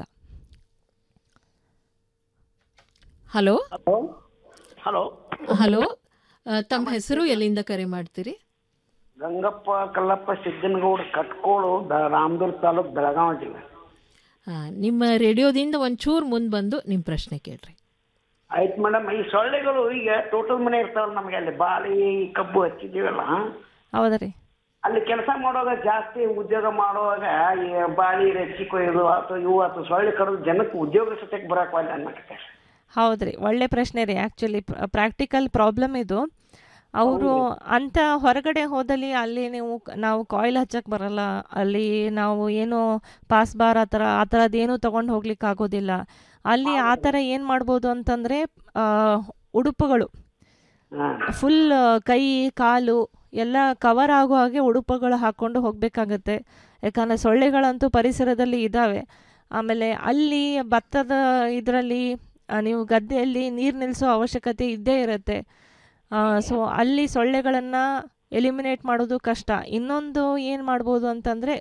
ಹಲೋ ಹಲೋ ಹಲೋ ಆ, ತಮ್ಮ ಹೆಸರು ಎಲ್ಲಿಂದ ಕರೆ ಮಾಡ್ತೀರಿ ಗಂಗಪ್ಪ ಕಲ್ಲಪ್ಪ ಸಿದ್ದನಗೌಡ ಕಟ್ಕೋಳು ದ- ರಾಮದುರ್ಗ ತಾಲೂಕ್ ಬೆಳಗಾವಿ ಜಿಲ್ಲೆ ಆ, ನಿಮ್ಮ ರೇಡಿಯೋದಿಂದ ಒಂಚೂರು ಮುಂದೆ ಬಂದು ನಿಮ್ಮ ಪ್ರಶ್ನೆ ಕೇಳ್ರಿ ಆಯ್ತು ಮೇಡಮ್ ಈ ಸೊಳ್ಳೆಗಳು ಈಗ ಟೋಟಲ್ ಮನೆ ಇರ್ತಾವಲ್ಲ ನಮಗೆ ಅಲ್ಲಿ ಬಾಳಿ ಕಬ್ಬು ಹಚ್ಚಿದೀವಲ್ಲ ಹೌದ್ರಿ ಅಲ್ಲಿ ಕೆಲಸ ಮಾಡುವಾಗ ಜಾಸ್ತಿ ಉದ್ಯೋಗ ಮಾಡುವಾಗ ಈ ಬಾಳಿ ರೆಚ್ಚಿ ಕೊಯ್ಯೋದು ಅಥವಾ ಇವು ಅಥವಾ ಸೊಳ್ಳೆ ಕಡೋದು ಜನಕ್ಕೆ ಉದ್ಯೋಗ ಸತ್ಯಕ್ಕೆ ಬರಕ್ಕೆ ಒಳ್ಳೆ ಅನ್ನಕತ್ತೆ ಹೌದ್ರಿ ಒಳ್ಳೆ ಪ್ರಶ್ನೆ ರೀ ಆ್ಯಕ್ಚುಲಿ ಪ್ರಾಕ್ಟಿಕಲ್ ಪ್ರಾಬ್ಲಮ್ ಇದು ಅವರು ಅಂತ ಹೊರಗಡೆ ಹೋದಲ್ಲಿ ಅಲ್ಲಿ ನೀವು ನಾವು ಕಾಯಿಲ್ ಹಚ್ಚಕ್ಕೆ ಬರಲ್ಲ ಅಲ್ಲಿ ನಾವು ಏನು ಪಾಸ್ ಬಾರ್ ಆ ಥರ ಆ ಥರದ್ದು ಏನೂ ತೊಗೊಂಡು ಹೋಗ್ಲಿಕ್ಕೆ ಆಗೋದಿಲ್ಲ ಅಲ್ಲಿ ಆ ಥರ ಏನು ಮಾಡ್ಬೋದು ಅಂತಂದರೆ ಉಡುಪುಗಳು ಫುಲ್ ಕೈ ಕಾಲು ಎಲ್ಲ ಕವರ್ ಆಗೋ ಹಾಗೆ ಉಡುಪುಗಳು ಹಾಕ್ಕೊಂಡು ಹೋಗಬೇಕಾಗತ್ತೆ ಯಾಕಂದರೆ ಸೊಳ್ಳೆಗಳಂತೂ ಪರಿಸರದಲ್ಲಿ ಇದ್ದಾವೆ ಆಮೇಲೆ ಅಲ್ಲಿ ಭತ್ತದ ಇದರಲ್ಲಿ ನೀವು ಗದ್ದೆಯಲ್ಲಿ ನೀರು ನಿಲ್ಲಿಸೋ ಅವಶ್ಯಕತೆ ಇದ್ದೇ ಇರುತ್ತೆ ಸೊ ಅಲ್ಲಿ ಸೊಳ್ಳೆಗಳನ್ನು ಎಲಿಮಿನೇಟ್ ಮಾಡೋದು ಕಷ್ಟ ಇನ್ನೊಂದು ಏನು ಮಾಡ್ಬೋದು ಅಂತಂದರೆ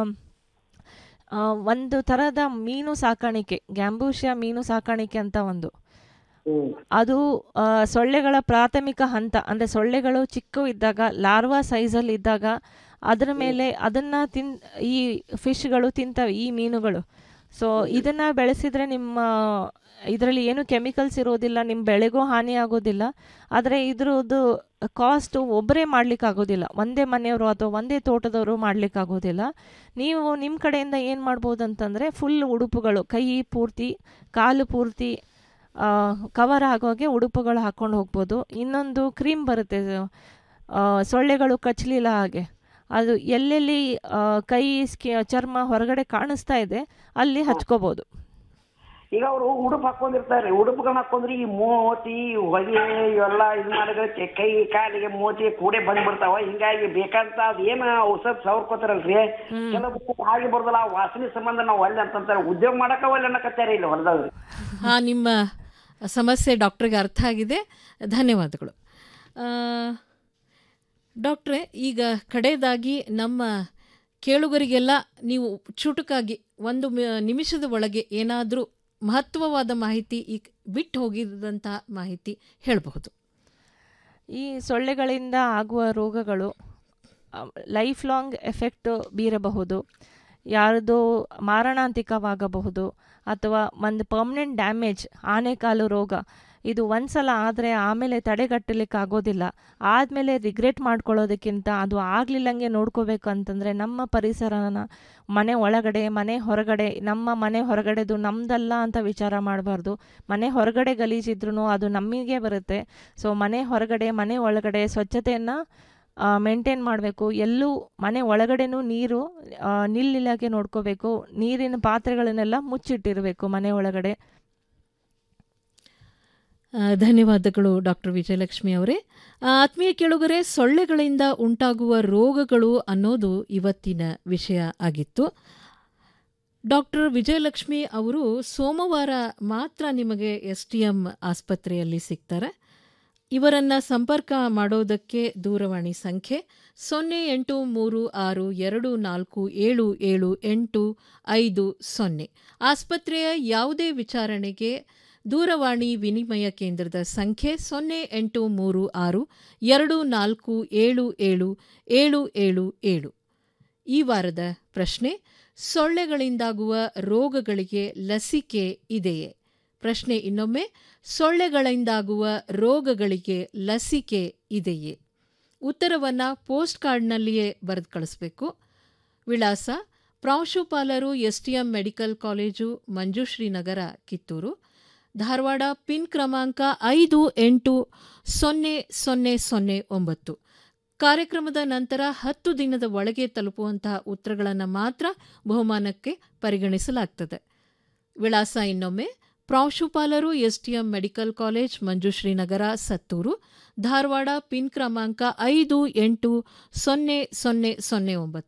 ಒಂದು ಥರದ ಮೀನು ಸಾಕಾಣಿಕೆ ಗ್ಯಾಂಬೂಷಿಯ ಮೀನು ಸಾಕಾಣಿಕೆ ಅಂತ ಒಂದು ಅದು ಆ, ಸೊಳ್ಳೆಗಳ ಪ್ರಾಥಮಿಕ ಹಂತ ಅಂದರೆ ಸೊಳ್ಳೆಗಳು ಚಿಕ್ಕ ಇದ್ದಾಗ ಲಾರ್ವಾ ಸೈಜಲ್ಲಿ ಇದ್ದಾಗ ಅದರ ಮೇಲೆ ಅದನ್ನು ತಿನ್ ಈ ಫಿಶ್ಗಳು ತಿಂತವೆ ಈ ಮೀನುಗಳು ಸೊ ಇದನ್ನು ಬೆಳೆಸಿದರೆ ನಿಮ್ಮ ಇದರಲ್ಲಿ ಏನು ಕೆಮಿಕಲ್ಸ್ ಇರೋದಿಲ್ಲ ನಿಮ್ಮ ಬೆಳೆಗೂ ಹಾನಿ ಆಗೋದಿಲ್ಲ ಆದರೆ ಇದ್ರದ್ದು ಕಾಸ್ಟ್ ಒಬ್ಬರೇ ಮಾಡಲಿಕ್ಕಾಗೋದಿಲ್ಲ ಒಂದೇ ಮನೆಯವರು ಅಥವಾ ಒಂದೇ ತೋಟದವರು ಮಾಡಲಿಕ್ಕಾಗೋದಿಲ್ಲ ನೀವು ನಿಮ್ಮ ಕಡೆಯಿಂದ ಏನು ಮಾಡ್ಬೋದು ಅಂತಂದರೆ ಫುಲ್ ಉಡುಪುಗಳು ಕೈ ಪೂರ್ತಿ ಕಾಲು ಪೂರ್ತಿ ಕವರ್ ಆಗೋಗೆ ಉಡುಪುಗಳು ಹಾಕ್ಕೊಂಡು ಹೋಗ್ಬೋದು ಇನ್ನೊಂದು ಕ್ರೀಮ್ ಬರುತ್ತೆ ಆ, ಸೊಳ್ಳೆಗಳು ಕಚ್ಚಲಿಲ್ಲ ಹಾಗೆ ಅದು ಎಲ್ಲೆಲ್ಲಿ ಆ, ಕೈ ಸ್ಕಿ ಚರ್ಮ ಹೊರಗಡೆ ಕಾಣಿಸ್ತಾ ಇದೆ ಅಲ್ಲಿ ಹಚ್ಕೋಬೋದು ಈಗ ಅವರು ಉಡುಪು ಹಾಕೊಂಡಿರ್ತಾರೆ ಉಡುಪುಗಳನ್ನ ಹಾಕೊಂಡ್ರೆ ಈ ಮೋತಿ ಹೊಗೆ ಇವೆಲ್ಲ ಇದು ಮಾಡಿದ್ರೆ ಕೈ ಕಾಲಿಗೆ ಮೋತಿ ಕೂಡೆ ಬಂದ್ಬಿಡ್ತಾವ ಹಿಂಗಾಗಿ ಬೇಕಂತ ಅದ್ ಏನ ಔಷಧ ಸವರ್ಕೋತಾರಲ್ರಿ ಕೆಲವು ಹಾಗೆ ಬರ್ದಲ್ಲ ಆ ವಾಸನೆ ಸಂಬಂಧ ನಾವು ಒಲ್ಲೆ ಅಂತಂತಾರೆ ಉದ್ಯೋಗ ಮಾಡಕ ಒಲ್ಲೆ ಅನ್ನಕತ್ತಾರೆ ಇಲ್ಲಿ ಹೊಲದವ್ರು ಹಾಂ ನಿಮ್ಮ ಸಮಸ್ಯೆ ಡಾಕ್ಟ್ರಿಗೆ ಅರ್ಥ ಆಗಿದೆ ಧನ್ಯವಾದಗಳು ಆ, ಡಾಕ್ಟ್ರೇ ಈಗ ಕಡೆಯದಾಗಿ ನಮ್ಮ ಕೇಳುಗರಿಗೆಲ್ಲ ನೀವು ಚುಟುಕಾಗಿ ಒಂದು ಮ- ನಿಮಿಷದ ಒಳಗೆ ಏನಾದರೂ ಮಹತ್ವವಾದ ಮಾಹಿತಿ ಈ ಬಿಟ್ಟು ಹೋಗಿದಂಥ ಮಾಹಿತಿ ಹೇಳಬಹುದು ಈ ಸೊಳ್ಳೆಗಳಿಂದ ಆಗುವ ರೋಗಗಳು ಲೈಫ್ ಲಾಂಗ್ ಎಫೆಕ್ಟ್ ಬೀರಬಹುದು ಯಾರದು ಮಾರಣಾಂತಿಕವಾಗಬಹುದು ಅಥವಾ ಒಂದು ಪರ್ಮನೆಂಟ್ ಡ್ಯಾಮೇಜ್ ಆನೆಕಾಲು ರೋಗ ಇದು ಒಂದ್ಸಲ ಆದರೆ ಆಮೇಲೆ ತಡೆಗಟ್ಟಲಿಕ್ಕೆ ಆಗೋದಿಲ್ಲ ಆದಮೇಲೆ ರಿಗ್ರೆಟ್ ಮಾಡ್ಕೊಳ್ಳೋದಕ್ಕಿಂತ ಅದು ಆಗ್ಲಿಲ್ಲಂಗೆ ನೋಡ್ಕೋಬೇಕು ಅಂತಂದರೆ ನಮ್ಮ ಪರಿಸರನ ಮನೆ ಒಳಗಡೆ ಮನೆ ಹೊರಗಡೆ ನಮ್ಮ ಮನೆ ಹೊರಗಡೆದು ನಮ್ದಲ್ಲ ಅಂತ ವಿಚಾರ ಮಾಡಬಾರ್ದು ಮನೆ ಹೊರಗಡೆ ಗಲೀಜಿದ್ರೂ ಅದು ನಮಗೆ ಬರುತ್ತೆ ಸೊ ಮನೆ ಹೊರಗಡೆ ಮನೆ ಒಳಗಡೆ ಸ್ವಚ್ಛತೆಯನ್ನು ಮೇಂಟೈನ್ ಮಾಡಬೇಕು ಎಲ್ಲೂ ಮನೆ ಒಳಗಡೆನೂ ನೀರು ಆ, ನಿಲ್ಲಿಲಾಗೆ ನೋಡ್ಕೋಬೇಕು ನೀರಿನ ಪಾತ್ರೆಗಳನ್ನೆಲ್ಲ ಮುಚ್ಚಿಟ್ಟಿರಬೇಕು ಮನೆ ಒಳಗಡೆ ಆ, ಧನ್ಯವಾದಗಳು ಡಾಕ್ಟರ್ ವಿಜಯಲಕ್ಷ್ಮಿ ಅವರೇ ಆ, ಆತ್ಮೀಯ ಕೇಳುಗರೆ ಸೊಳ್ಳೆಗಳಿಂದ ಉಂಟಾಗುವ ರೋಗಗಳು ಅನ್ನೋದು ಇವತ್ತಿನ ವಿಷಯ ಆಗಿತ್ತು ಡಾಕ್ಟರ್ ವಿಜಯಲಕ್ಷ್ಮಿ ಅವರು ಸೋಮವಾರ ಮಾತ್ರ ನಿಮಗೆ ಎಸ್ ಟಿ ಎಂ ಆಸ್ಪತ್ರೆಯಲ್ಲಿ ಸಿಗ್ತಾರೆ ಇವರನ್ನು ಸಂಪರ್ಕ ಮಾಡೋದಕ್ಕೆ ದೂರವಾಣಿ ಸಂಖ್ಯೆ ಸೊನ್ನೆ ಎಂಟು ಮೂರು ಆರು ಎರಡು ನಾಲ್ಕು ಏಳು ಏಳು ಎಂಟು ಐದು ಸೊನ್ನೆ ಆಸ್ಪತ್ರೆಯ ಯಾವುದೇ ವಿಚಾರಣೆಗೆ ದೂರವಾಣಿ ವಿನಿಮಯ ಕೇಂದ್ರದ ಸಂಖ್ಯೆ ಸೊನ್ನೆ ಎಂಟು ಮೂರು ಆರು ಎರಡು ನಾಲ್ಕು ಏಳು ಏಳು ಏಳು ಏಳು ಏಳು ಈ ವಾರದ ಪ್ರಶ್ನೆ ಸೊಳ್ಳೆಗಳಿಂದಾಗುವ ರೋಗಗಳಿಗೆ ಲಸಿಕೆ ಇದೆಯೇ ಪ್ರಶ್ನೆ ಇನ್ನೊಮ್ಮೆ ಸೊಳ್ಳೆಗಳಿಂದಾಗುವ ರೋಗಗಳಿಗೆ ಲಸಿಕೆ ಇದೆಯೇ ಉತ್ತರವನ್ನು ಪೋಸ್ಟ್ ಕಾರ್ಡ್ನಲ್ಲಿಯೇ ಬರೆದು ಕಳಿಸ್ಬೇಕು ವಿಳಾಸ ಪ್ರಾಂಶುಪಾಲರು S T M medical college Manjushree Nagar Kittur Dharwad pin ಕ್ರಮಾಂಕ ಐದು ಎಂಟು ಸೊನ್ನೆ ಸೊನ್ನೆ ಸೊನ್ನೆ ಒಂಬತ್ತು ಕಾರ್ಯಕ್ರಮದ ನಂತರ ಹತ್ತು ದಿನದ ಒಳಗೆ ತಲುಪುವಂತಹ ಉತ್ತರಗಳನ್ನು ಮಾತ್ರ ಬಹುಮಾನಕ್ಕೆ ಪರಿಗಣಿಸಲಾಗ್ತದೆ ವಿಳಾಸ ಇನ್ನೊಮ್ಮೆ ಪ್ರಾಂಶುಪಾಲರು S T M medical college Manjushree Nagar Sattur Dharwad pin ಕ್ರಮಾಂಕ ಐದು ಎಂಟು ಸೊನ್ನೆ ಸೊನ್ನೆ ಸೊನ್ನೆ ಒಂಬತ್ತು